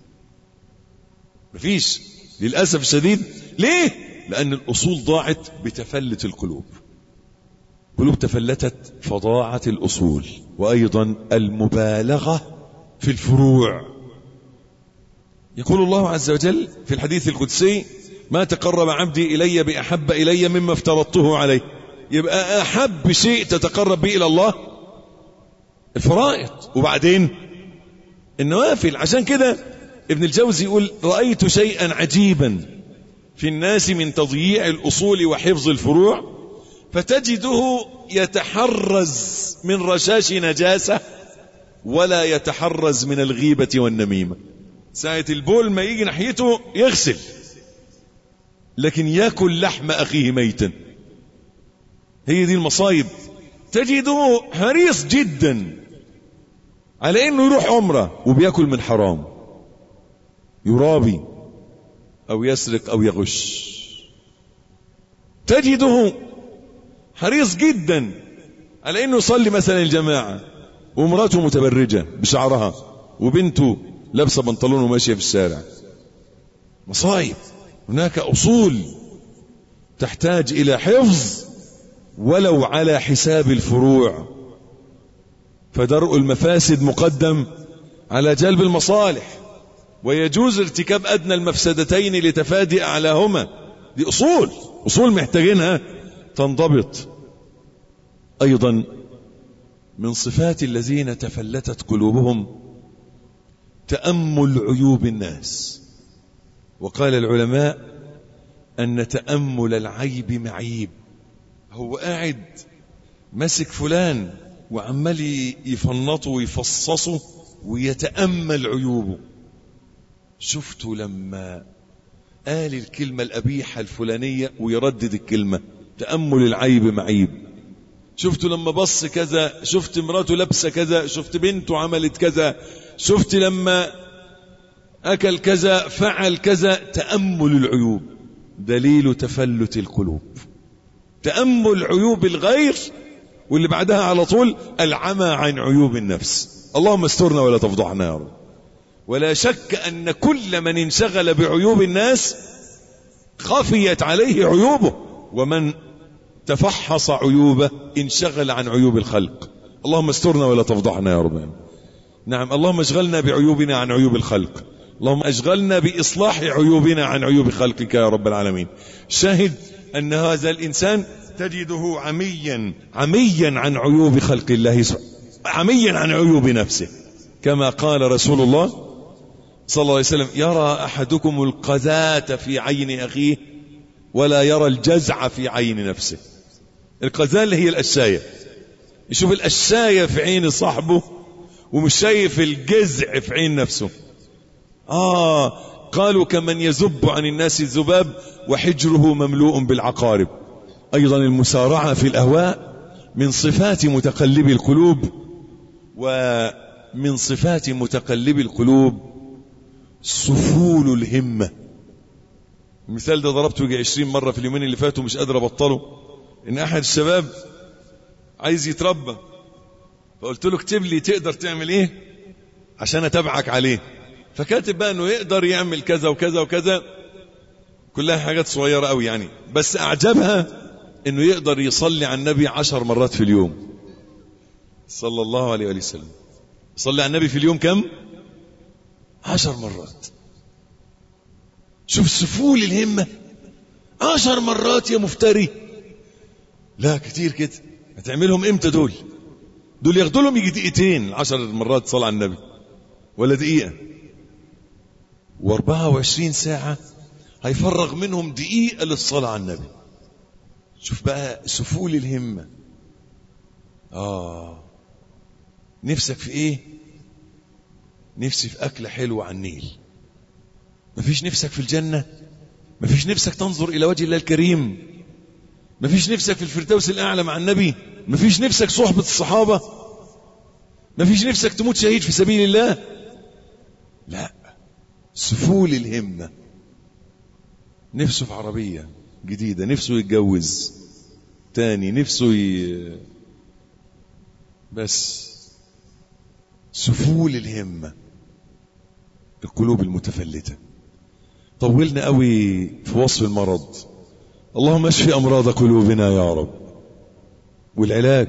مفيش للاسف الشديد ليه لان الاصول ضاعت بتفلت القلوب قلوب تفلتت فضاعت الاصول وايضا المبالغه في الفروع يقول الله عز وجل في الحديث القدسي ما تقرب عبدي الي باحب الي مما افترضته عليه يبقى احب شيء تتقرب به الى الله الفرائض وبعدين النوافل عشان كده ابن الجوزي يقول رايت شيئا عجيبا في الناس من تضييع الاصول وحفظ الفروع فتجده يتحرز من رشاش نجاسه ولا يتحرز من الغيبه والنميمه ساعه البول ما يجي ناحيته يغسل لكن ياكل لحم اخيه ميتا هي دي المصايب تجده حريص جدا على انه يروح عمره وبياكل من حرام يرابي او يسرق او يغش تجده حريص جدا على انه يصلي مثلا الجماعه ومراته متبرجه بشعرها وبنته لابسه بنطلون وماشيه في الشارع مصايب هناك اصول تحتاج الى حفظ ولو على حساب الفروع فدرء المفاسد مقدم على جلب المصالح ويجوز ارتكاب أدنى المفسدتين لتفادي أعلاهما دي أصول أصول محتاجينها تنضبط أيضا من صفات الذين تفلتت قلوبهم تأمل عيوب الناس وقال العلماء أن تأمل العيب معيب هو قاعد ماسك فلان وعمال يفنطه ويفصصه ويتأمل عيوبه شفته لما قال الكلمة الأبيحة الفلانية ويردد الكلمة تأمل العيب معيب شفته لما بص كذا شفت مراته لابسه كذا شفت بنته عملت كذا شفت لما أكل كذا فعل كذا تأمل العيوب دليل تفلت القلوب تأمل عيوب الغير واللي بعدها على طول العمى عن عيوب النفس اللهم استرنا ولا تفضحنا يا رب ولا شك أن كل من انشغل بعيوب الناس خفيت عليه عيوبه ومن تفحص عيوبه انشغل عن عيوب الخلق اللهم استرنا ولا تفضحنا يا رب نعم اللهم اشغلنا بعيوبنا عن عيوب الخلق اللهم اشغلنا بإصلاح عيوبنا عن عيوب خلقك يا رب العالمين شاهد أن هذا الإنسان تجده عميا عميا عن عيوب خلق الله سبحانه عميا عن عيوب نفسه كما قال رسول الله صلى الله عليه وسلم يرى أحدكم القذاة في عين أخيه ولا يرى الجزع في عين نفسه القذاة اللي هي الأشاية يشوف الأشاية في عين صاحبه ومش شايف الجزع في عين نفسه آه قالوا كمن يزب عن الناس الذباب وحجره مملوء بالعقارب أيضا المسارعة في الأهواء من صفات متقلب القلوب ومن صفات متقلب القلوب سفول الهمة المثال ده ضربته يجي 20 مرة في اليومين اللي فاتوا مش قادر أبطله إن أحد الشباب عايز يتربى فقلت له اكتب لي تقدر تعمل إيه عشان أتابعك عليه فكاتب بقى إنه يقدر يعمل كذا وكذا وكذا كلها حاجات صغيرة قوي يعني بس أعجبها إنه يقدر يصلي على النبي عشر مرات في اليوم صلى الله عليه وآله وسلم صلي على النبي في اليوم كم عشر مرات شوف سفول الهمة عشر مرات يا مفتري لا كتير كده هتعملهم امتى دول دول ياخدوا لهم يجي دقيقتين عشر مرات صلاة على النبي ولا دقيقة واربعة وعشرين ساعة هيفرغ منهم دقيقة للصلاة على النبي شوف بقى سفول الهمة آه نفسك في ايه نفسي في أكلة حلوة على النيل مفيش نفسك في الجنة مفيش نفسك تنظر إلى وجه الله الكريم مفيش نفسك في الفردوس الأعلى مع النبي مفيش نفسك صحبة الصحابة مفيش نفسك تموت شهيد في سبيل الله لا سفول الهمة نفسه في عربية جديدة نفسه يتجوز تاني نفسه ي... بس سفول الهمة القلوب المتفلتة طولنا قوي في وصف المرض اللهم اشفي أمراض قلوبنا يا رب والعلاج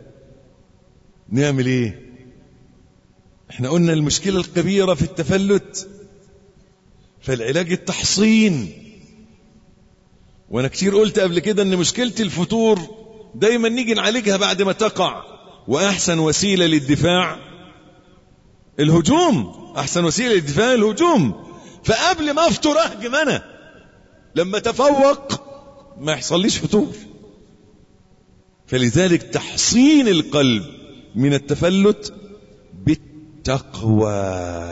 نعمل ايه احنا قلنا المشكلة الكبيرة في التفلت فالعلاج التحصين وانا كتير قلت قبل كده ان مشكلة الفتور دايما نيجي نعالجها بعد ما تقع واحسن وسيلة للدفاع الهجوم احسن وسيلة للدفاع الهجوم فقبل ما افطر اهجم انا لما تفوق ما يحصليش فتور فلذلك تحصين القلب من التفلت بالتقوى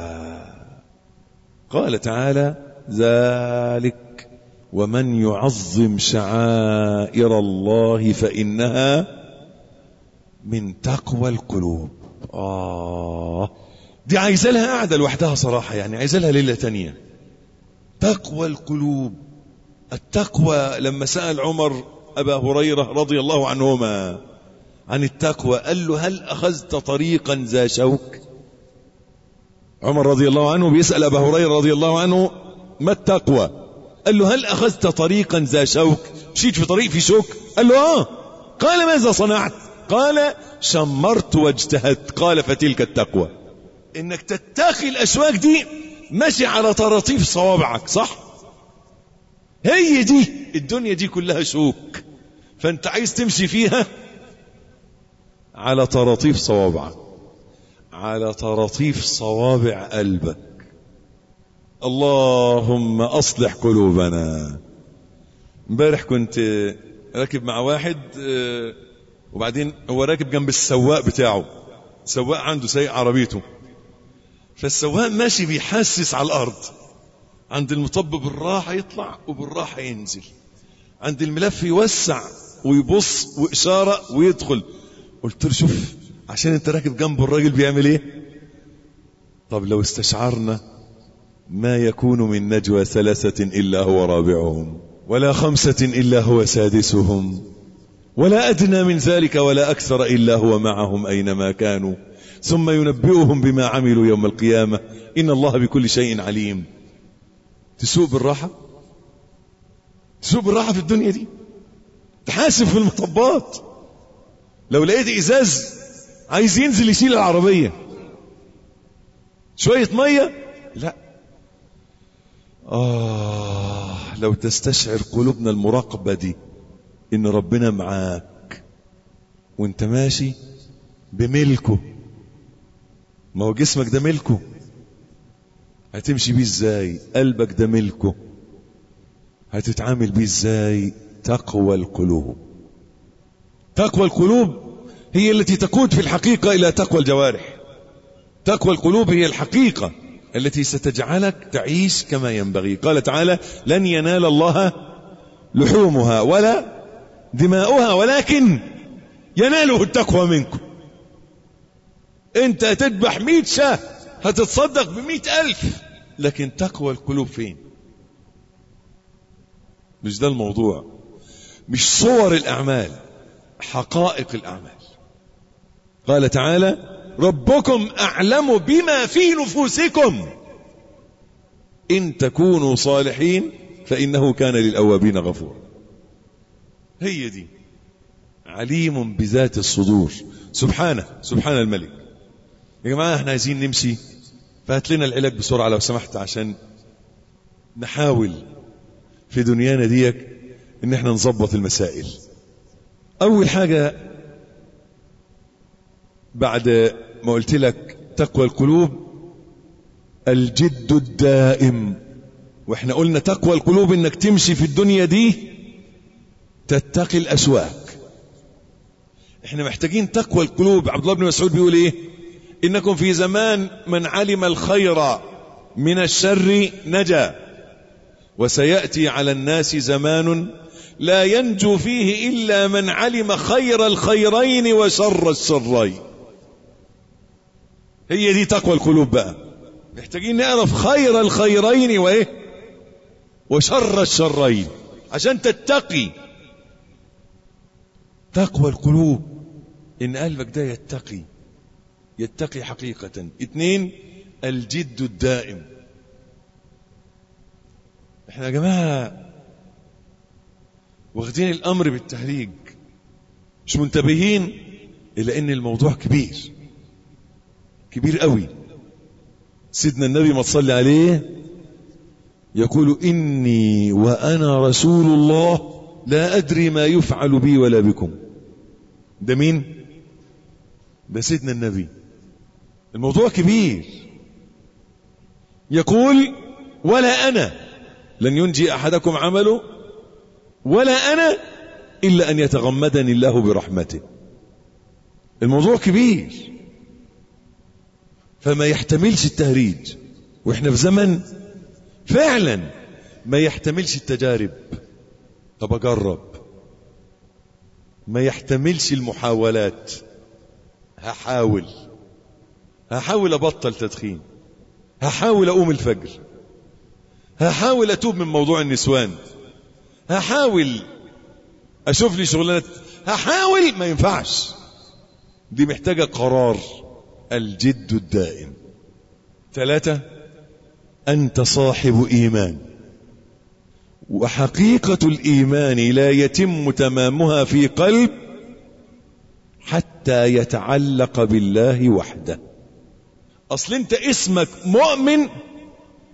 قال تعالى ذلك ومن يعظم شعائر الله فإنها من تقوى القلوب آه دي عايزة لها قاعدة لوحدها صراحة يعني عايزة لها ليلة تانية تقوى القلوب التقوى لما سأل عمر أبا هريرة رضي الله عنهما عن التقوى قال له هل أخذت طريقا ذا شوك عمر رضي الله عنه بيسأل أبا هريرة رضي الله عنه ما التقوى قال له هل أخذت طريقا ذا شوك مشيت في طريق في شوك قال له آه قال ماذا صنعت قال شمرت واجتهدت قال فتلك التقوى انك تتقي الاشواك دي ماشي على طراطيف صوابعك صح هي دي الدنيا دي كلها شوك فانت عايز تمشي فيها على طراطيف صوابعك على طراطيف صوابع قلبك اللهم اصلح قلوبنا امبارح كنت راكب مع واحد آه، وبعدين هو راكب جنب السواق بتاعه سواق عنده سايق عربيته فالسواق ماشي بيحسس على الارض عند المطب بالراحه يطلع وبالراحه ينزل عند الملف يوسع ويبص واشاره ويدخل قلت له شوف عشان انت راكب جنب الراجل بيعمل ايه طب لو استشعرنا ما يكون من نجوى ثلاثة إلا هو رابعهم ولا خمسة إلا هو سادسهم ولا أدنى من ذلك ولا أكثر إلا هو معهم أينما كانوا ثم ينبئهم بما عملوا يوم القيامة إن الله بكل شيء عليم تسوق بالراحة تسوق بالراحة في الدنيا دي تحاسب في المطبات لو لقيت إزاز عايز ينزل يشيل العربية شوية مية لا آه لو تستشعر قلوبنا المراقبة دي إن ربنا معاك وانت ماشي بملكه ما هو جسمك ده ملكه هتمشي بيه ازاي قلبك ده ملكه هتتعامل بيه ازاي تقوى القلوب تقوى القلوب هي التي تقود في الحقيقة إلى تقوى الجوارح تقوى القلوب هي الحقيقة التي ستجعلك تعيش كما ينبغي قال تعالى لن ينال الله لحومها ولا دماؤها ولكن يناله التقوى منكم انت هتذبح مئة شاه هتتصدق بمئة ألف لكن تقوى القلوب فين مش ده الموضوع مش صور الأعمال حقائق الأعمال قال تعالى ربكم أعلم بما في نفوسكم إن تكونوا صالحين فإنه كان للأوابين غفورا هي دي عليم بذات الصدور سبحانه سبحان الملك يا جماعة احنا عايزين نمشي فهات لنا العلاج بسرعة لو سمحت عشان نحاول في دنيانا ديك ان احنا نظبط المسائل اول حاجة بعد ما قلت لك تقوى القلوب الجد الدائم واحنا قلنا تقوى القلوب انك تمشي في الدنيا دي تتقي الاسواق احنا محتاجين تقوى القلوب عبد الله بن مسعود بيقول ايه انكم في زمان من علم الخير من الشر نجا وسياتي على الناس زمان لا ينجو فيه الا من علم خير الخيرين وشر الشرين هي دي تقوى القلوب بقى محتاجين نعرف خير الخيرين وايه وشر الشرين عشان تتقي تقوى القلوب ان قلبك ده يتقي يتقي حقيقة اثنين الجد الدائم احنا يا جماعة واخدين الامر بالتهريج مش منتبهين الى ان الموضوع كبير كبير قوي سيدنا النبي ما تصلي عليه يقول إني وأنا رسول الله لا أدري ما يفعل بي ولا بكم ده مين ده سيدنا النبي الموضوع كبير يقول ولا أنا لن ينجي أحدكم عمله ولا أنا إلا أن يتغمدني الله برحمته الموضوع كبير فما يحتملش التهريج واحنا في زمن فعلا ما يحتملش التجارب طب اجرب ما يحتملش المحاولات هحاول هحاول ابطل تدخين هحاول اقوم الفجر هحاول اتوب من موضوع النسوان هحاول اشوف لي شغلانه هحاول ما ينفعش دي محتاجه قرار الجد الدائم ثلاثة أنت صاحب إيمان وحقيقة الإيمان لا يتم تمامها في قلب حتى يتعلق بالله وحده أصل أنت اسمك مؤمن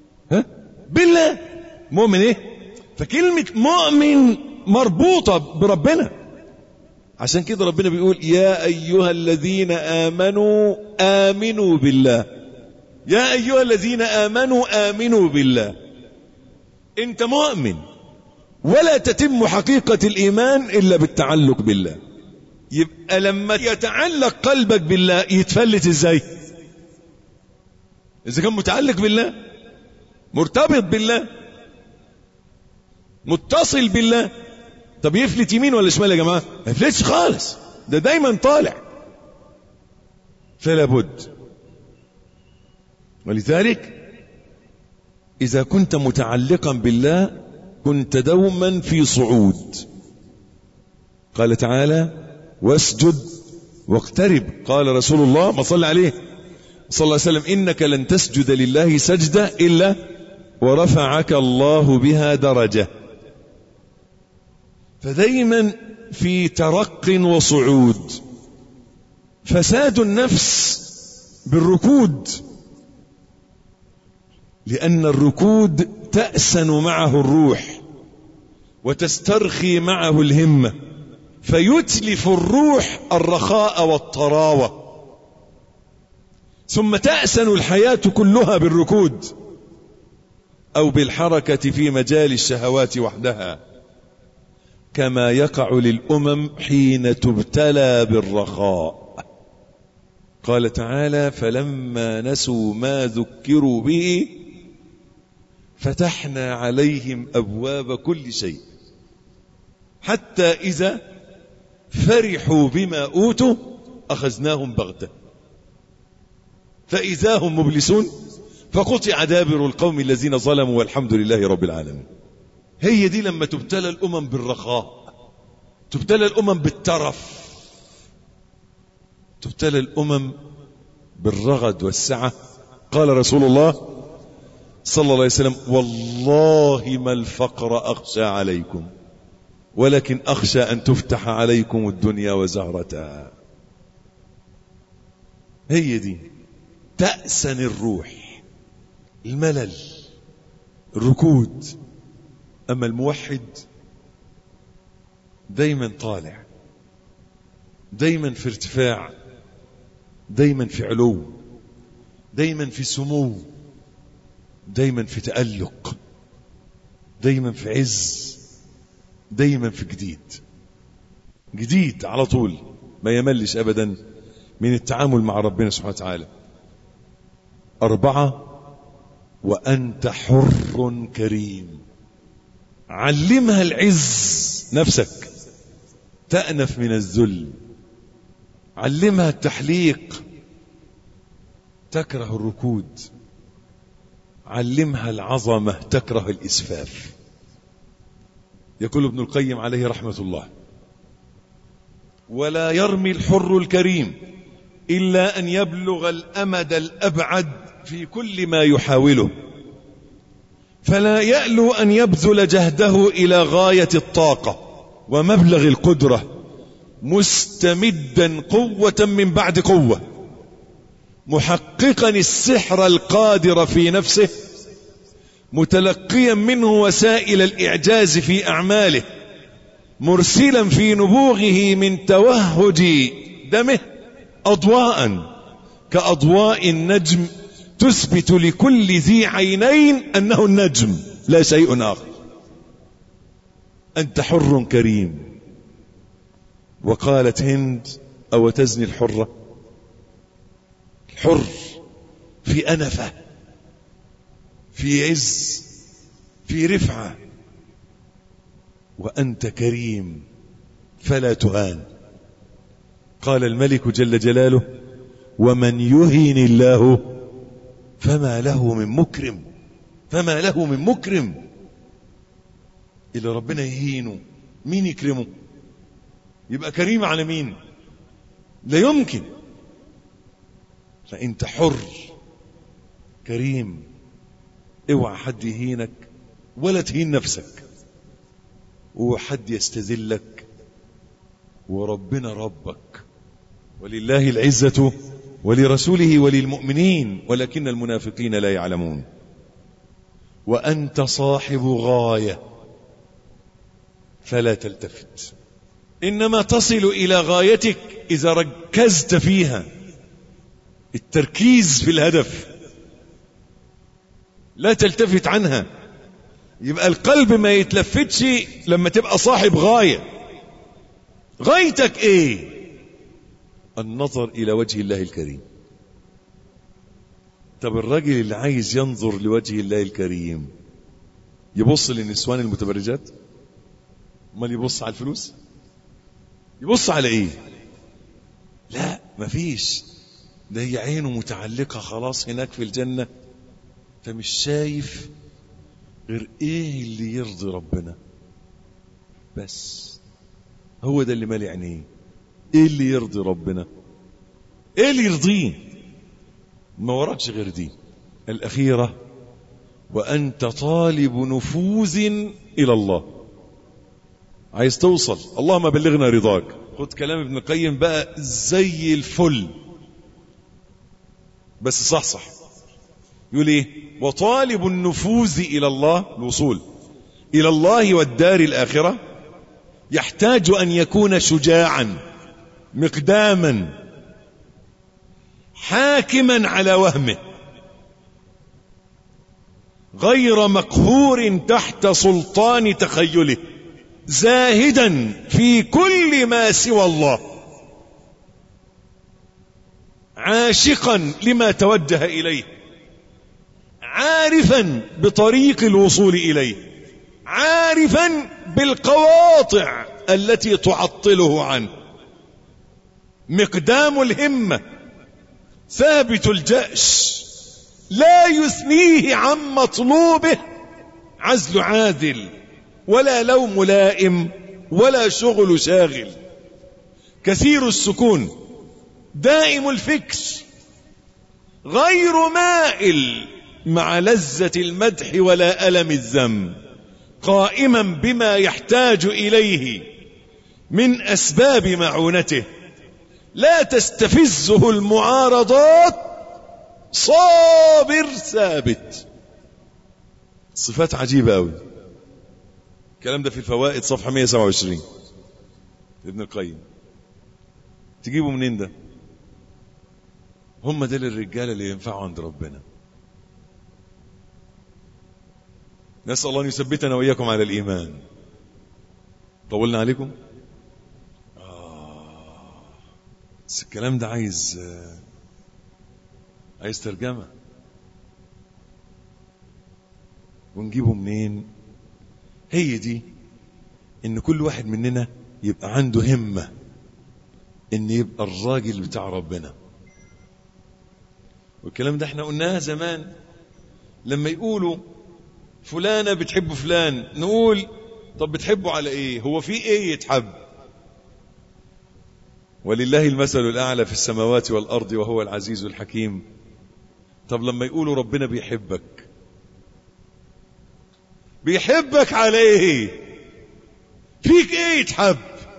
بالله مؤمن ايه فكلمة مؤمن مربوطة بربنا عشان كده ربنا بيقول يا أيها الذين آمنوا آمنوا بالله يا أيها الذين آمنوا آمنوا بالله أنت مؤمن ولا تتم حقيقة الإيمان إلا بالتعلق بالله يبقى لما يتعلق قلبك بالله يتفلت ازاي إذا كان متعلق بالله مرتبط بالله متصل بالله طب يفلت يمين ولا شمال يا جماعة ما يفلتش خالص ده دايما طالع فلا بد ولذلك إذا كنت متعلقا بالله كنت دوما في صعود قال تعالى واسجد واقترب قال رسول الله ما صلى عليه صلى الله عليه وسلم إنك لن تسجد لله سجدة إلا ورفعك الله بها درجة فدايما في ترق وصعود فساد النفس بالركود لأن الركود تأسن معه الروح وتسترخي معه الهمة فيتلف الروح الرخاء والطراوة ثم تأسن الحياة كلها بالركود أو بالحركة في مجال الشهوات وحدها كما يقع للأمم حين تبتلى بالرخاء قال تعالى فلما نسوا ما ذكروا به فتحنا عليهم أبواب كل شيء حتى إذا فرحوا بما أوتوا أخذناهم بغتة فإذا هم مبلسون فقطع دابر القوم الذين ظلموا والحمد لله رب العالمين هي دي لما تبتلى الأمم بالرخاء تبتلى الأمم بالترف تبتلى الأمم بالرغد والسعة قال رسول الله صلى الله عليه وسلم والله ما الفقر أخشى عليكم ولكن أخشى أن تفتح عليكم الدنيا وزهرتها هي دي تأسن الروح الملل الركود أما الموحد دايما طالع دايما في ارتفاع دايما في علو دايما في سمو دايما في تألق دايما في عز دايما في جديد جديد على طول ما يملش أبدا من التعامل مع ربنا سبحانه وتعالى أربعة وأنت حر كريم علمها العز نفسك تأنف من الذل علمها التحليق تكره الركود علمها العظمة تكره الإسفاف يقول ابن القيم عليه رحمة الله ولا يرمي الحر الكريم إلا أن يبلغ الأمد الأبعد في كل ما يحاوله فلا يألو أن يبذل جهده إلى غاية الطاقة ومبلغ القدرة مستمدا قوة من بعد قوة محققا السحر القادر في نفسه متلقيا منه وسائل الإعجاز في أعماله مرسلا في نبوغه من توهج دمه أضواء كأضواء النجم تثبت لكل ذي عينين أنه النجم لا شيء آخر أنت حر كريم وقالت هند أو تزني الحرة الحر في أنفة في عز في رفعة وأنت كريم فلا تهان قال الملك جل جلاله ومن يهين الله فما له من مكرم فما له من مكرم اللي ربنا يهينه مين يكرمه يبقى كريم على مين لا يمكن فانت حر كريم اوعى حد يهينك ولا تهين نفسك وحد يستذلك وربنا ربك ولله العزة ولرسوله وللمؤمنين ولكن المنافقين لا يعلمون وأنت صاحب غاية فلا تلتفت إنما تصل إلى غايتك إذا ركزت فيها التركيز في الهدف لا تلتفت عنها يبقى القلب ما يتلفتش لما تبقى صاحب غاية غايتك ايه النظر الى وجه الله الكريم طب الراجل اللي عايز ينظر لوجه الله الكريم يبص للنسوان المتبرجات امال يبص على الفلوس يبص على ايه لا مفيش ده هي عينه متعلقة خلاص هناك في الجنة فمش شايف غير ايه اللي يرضي ربنا بس هو ده اللي مالي عينيه ايه اللي يرضي ربنا ايه اللي يرضيه ما وراكش غير دي الاخيره وانت طالب نفوذ الى الله عايز توصل اللهم بلغنا رضاك خد كلام ابن القيم بقى زي الفل بس صح صح يقول ايه وطالب النفوذ الى الله الوصول الى الله والدار الاخره يحتاج ان يكون شجاعا مقداما حاكما على وهمه غير مقهور تحت سلطان تخيله زاهدا في كل ما سوى الله عاشقا لما توجه اليه عارفا بطريق الوصول اليه عارفا بالقواطع التي تعطله عنه مقدام الهمه ثابت الجأش لا يثنيه عن مطلوبه عزل عادل ولا لوم لائم ولا شغل شاغل كثير السكون دائم الفكر غير مائل مع لذة المدح ولا ألم الذم قائما بما يحتاج إليه من أسباب معونته لا تستفزه المعارضات صابر ثابت صفات عجيبة أوي الكلام ده في الفوائد صفحة 127 ابن القيم تجيبه منين ده هم دول الرجال اللي ينفعوا عند ربنا نسأل الله أن يثبتنا وإياكم على الإيمان طولنا عليكم آه. بس الكلام ده عايز عايز ترجمة ونجيبه منين هي دي ان كل واحد مننا يبقى عنده همة ان يبقى الراجل بتاع ربنا والكلام ده احنا قلناه زمان لما يقولوا فلانة بتحب فلان نقول طب بتحبه على ايه هو في ايه يتحب ولله المثل الاعلى في السماوات والارض وهو العزيز الحكيم طب لما يقولوا ربنا بيحبك بيحبك على ايه فيك ايه يتحب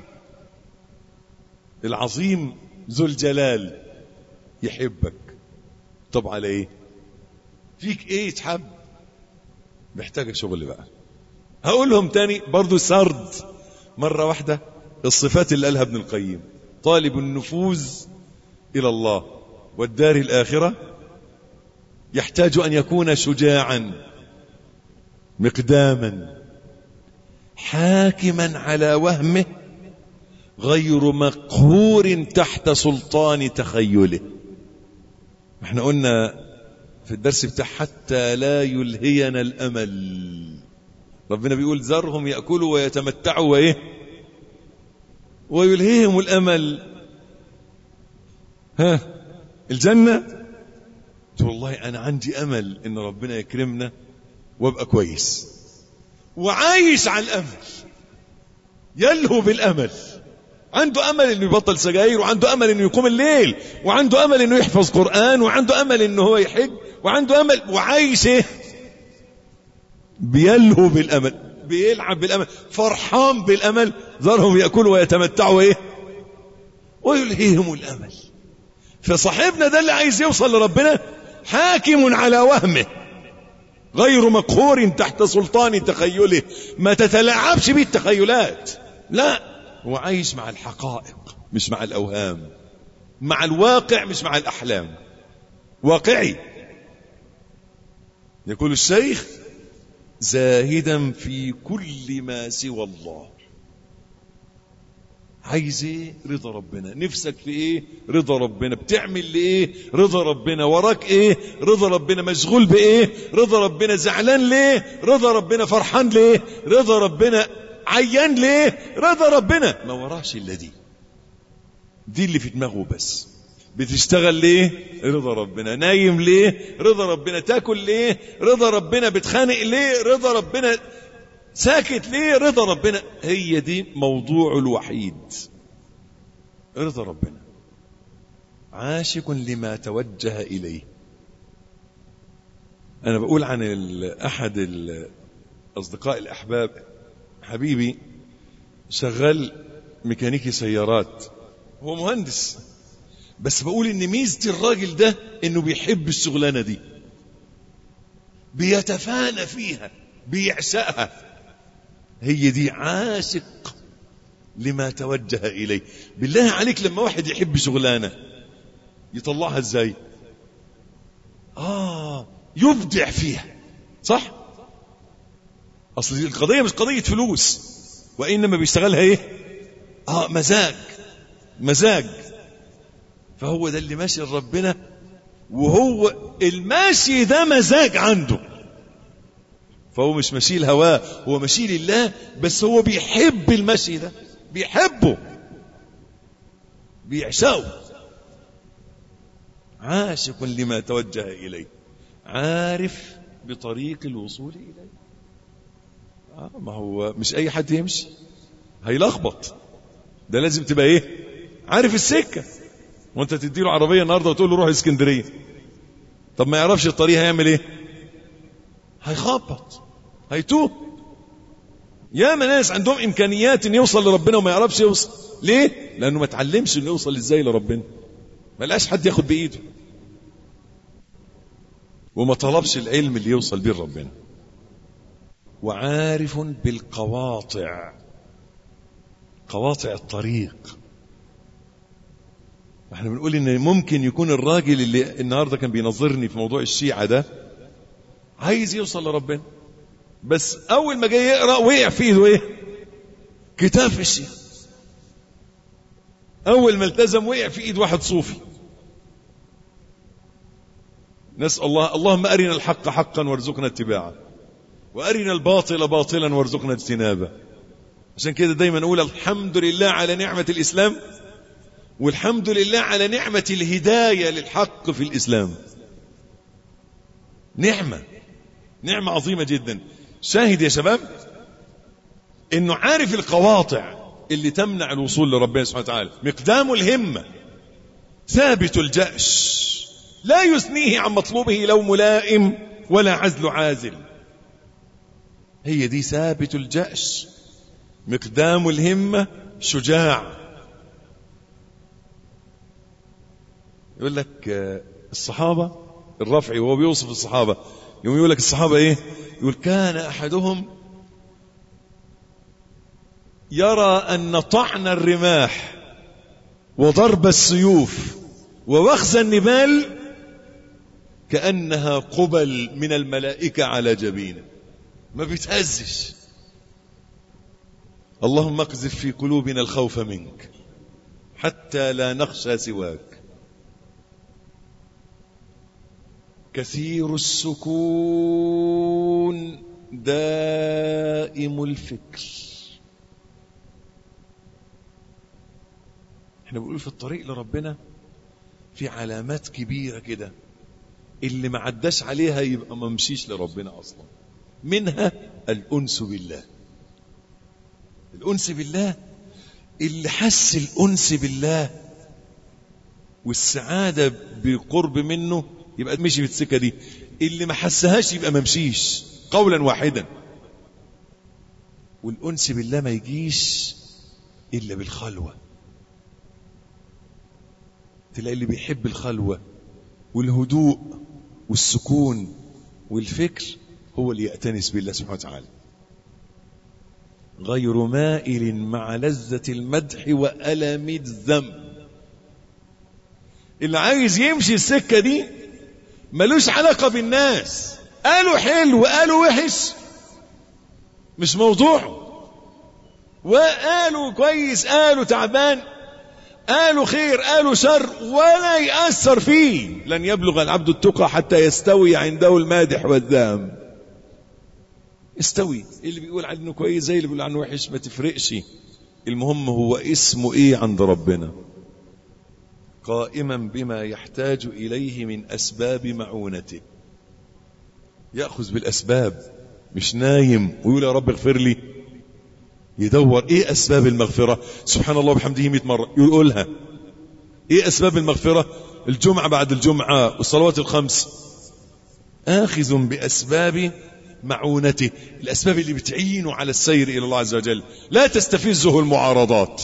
العظيم ذو الجلال يحبك طب على ايه فيك ايه يتحب محتاجة شغل بقى هقول لهم تاني برضو سرد مرة واحدة الصفات اللي قالها ابن القيم طالب النفوذ إلى الله والدار الآخرة يحتاج أن يكون شجاعا مقداما حاكما على وهمه غير مقهور تحت سلطان تخيله احنا قلنا في الدرس بتاع حتى لا يلهينا الامل ربنا بيقول ذرهم ياكلوا ويتمتعوا وايه ويلهيهم الامل ها الجنه قلت والله انا عندي امل ان ربنا يكرمنا وابقى كويس وعايش على الامل يلهو بالامل عنده امل انه يبطل سجاير وعنده امل انه يقوم الليل وعنده امل انه يحفظ قران وعنده امل انه هو يحج وعنده امل وعايش ايه بيلهو بالامل بيلعب بالامل فرحان بالامل ذرهم ياكلوا ويتمتعوا ايه ويلهيهم الامل فصاحبنا ده اللي عايز يوصل لربنا حاكم على وهمه غير مقهور تحت سلطان تخيله ما تتلاعبش بيه التخيلات لا هو عايش مع الحقائق مش مع الأوهام مع الواقع مش مع الأحلام واقعي يقول الشيخ زاهدا في كل ما سوى الله عايز ايه رضا ربنا نفسك في ايه رضا ربنا بتعمل لايه رضا ربنا وراك ايه رضا ربنا مشغول بايه رضا ربنا زعلان ليه رضا ربنا فرحان ليه رضا ربنا عيان ليه رضا ربنا ما وراش الا دي دي اللي في دماغه بس بتشتغل ليه رضا ربنا نايم ليه رضا ربنا تاكل ليه رضا ربنا بتخانق ليه رضا ربنا ساكت ليه رضا ربنا هي دي موضوع الوحيد رضا ربنا عاشق لما توجه إليه أنا بقول عن أحد الأصدقاء الأحباب حبيبي شغال ميكانيكي سيارات هو مهندس بس بقول ان ميزة الراجل ده انه بيحب الشغلانة دي بيتفانى فيها بيعشقها هي دي عاشق لما توجه إليه بالله عليك لما واحد يحب شغلانة يطلعها ازاي آه يبدع فيها صح أصل القضية مش قضية فلوس وإنما بيشتغلها إيه آه مزاج مزاج فهو ده اللي ماشي لربنا وهو الماشي ده مزاج عنده فهو مش ماشي الهواه هو ماشي لله بس هو بيحب المشي ده بيحبه بيعشقه عاشق لما توجه إليه عارف بطريق الوصول إليه آه ما هو مش أي حد يمشي هيلخبط ده لازم تبقى إيه عارف السكة وانت تديله عربية النهاردة وتقول له روح اسكندرية طب ما يعرفش الطريق هيعمل ايه هيخبط هيتوه ياما ناس عندهم امكانيات ان يوصل لربنا وما يعرفش يوصل ليه لانه ما اتعلمش انه يوصل ازاي لربنا ما لقاش حد ياخد بايده وما طلبش العلم اللي يوصل بيه لربنا وعارف بالقواطع قواطع الطريق احنا بنقول ان ممكن يكون الراجل اللي النهارده كان بينظرني في موضوع الشيعة ده عايز يوصل لربنا بس اول ما جاي يقرا وقع في ايده ايه كتاب في الشيعة اول ما التزم وقع في ايد واحد صوفي نسال الله اللهم ارنا الحق حقا وارزقنا اتباعه وارنا الباطل باطلا وارزقنا اجتنابه عشان كده دايما نقول الحمد لله على نعمه الاسلام والحمد لله على نعمة الهداية للحق في الإسلام نعمة نعمة عظيمة جدا شاهد يا شباب انه عارف القواطع اللي تمنع الوصول لربنا سبحانه وتعالى مقدام الهمة ثابت الجأش لا يثنيه عن مطلوبه لو ملائم ولا عزل عازل هي دي ثابت الجأش مقدام الهمة شجاع يقول لك الصحابة الرفعي وهو بيوصف الصحابة يوم يقول لك الصحابة ايه يقول كان احدهم يرى ان طعن الرماح وضرب السيوف ووخز النبال كأنها قبل من الملائكة على جبينه ما بيتهزش اللهم اقذف في قلوبنا الخوف منك حتى لا نخشى سواك كثير السكون دائم الفكر احنا بنقول في الطريق لربنا في علامات كبيرة كده اللي ما عداش عليها يبقى ما مشيش لربنا اصلا منها الانس بالله الانس بالله اللي حس الانس بالله والسعادة بقرب منه يبقى مشي في السكه دي اللي ما حسهاش يبقى ما مشيش قولا واحدا والانس بالله ما يجيش الا بالخلوه تلاقي اللي بيحب الخلوه والهدوء والسكون والفكر هو اللي يأتنس بالله سبحانه وتعالى غير مائل مع لذة المدح وألم الذنب اللي عايز يمشي السكة دي ملوش علاقة بالناس قالوا حلو قالوا وحش مش موضوعه وقالوا كويس قالوا تعبان قالوا خير قالوا شر ولا يأثر فيه لن يبلغ العبد التقى حتى يستوي عنده المادح والذام استوي اللي بيقول عنه كويس زي اللي بيقول عنه وحش ما تفرقش المهم هو اسمه ايه عند ربنا قائما بما يحتاج اليه من اسباب معونته ياخذ بالاسباب مش نايم ويقول يا رب اغفر لي يدور ايه اسباب المغفره سبحان الله وبحمده 100 مره يقولها ايه اسباب المغفره الجمعه بعد الجمعه والصلوات الخمس اخذ باسباب معونته الاسباب اللي بتعينه على السير الى الله عز وجل لا تستفزه المعارضات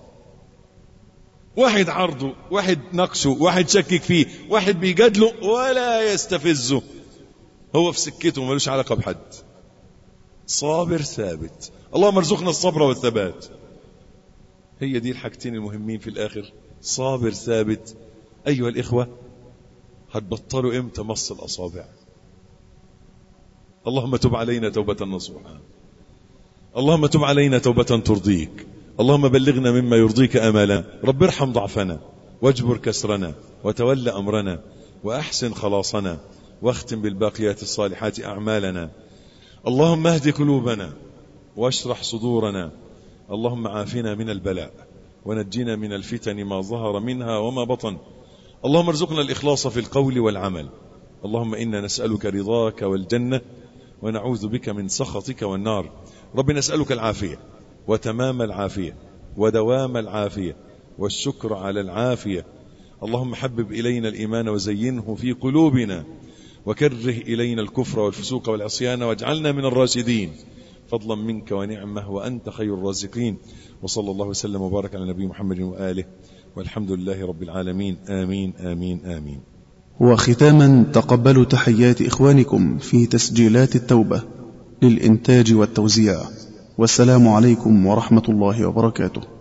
واحد عرضه واحد نقشه واحد شكك فيه واحد بيجادله ولا يستفزه هو في سكته ملوش علاقه بحد صابر ثابت اللهم ارزقنا الصبر والثبات هي دي الحاجتين المهمين في الاخر صابر ثابت ايها الاخوه هتبطلوا امتى مص الاصابع اللهم تب علينا توبه نصوحا اللهم تب علينا توبه ترضيك اللهم بلغنا مما يرضيك امالنا رب ارحم ضعفنا واجبر كسرنا وتول امرنا واحسن خلاصنا واختم بالباقيات الصالحات اعمالنا اللهم اهد قلوبنا واشرح صدورنا اللهم عافنا من البلاء ونجنا من الفتن ما ظهر منها وما بطن اللهم ارزقنا الاخلاص في القول والعمل اللهم انا نسالك رضاك والجنه ونعوذ بك من سخطك والنار رب نسالك العافيه وتمام العافيه ودوام العافيه والشكر على العافيه اللهم حبب الينا الايمان وزينه في قلوبنا وكره الينا الكفر والفسوق والعصيان واجعلنا من الراشدين فضلا منك ونعمه وانت خير الرازقين وصلى الله وسلم وبارك على نبي محمد واله والحمد لله رب العالمين امين امين امين وختاما تقبلوا تحيات إخوانكم في تسجيلات التوبة للإنتاج والتوزيع والسلام عليكم ورحمة الله وبركاته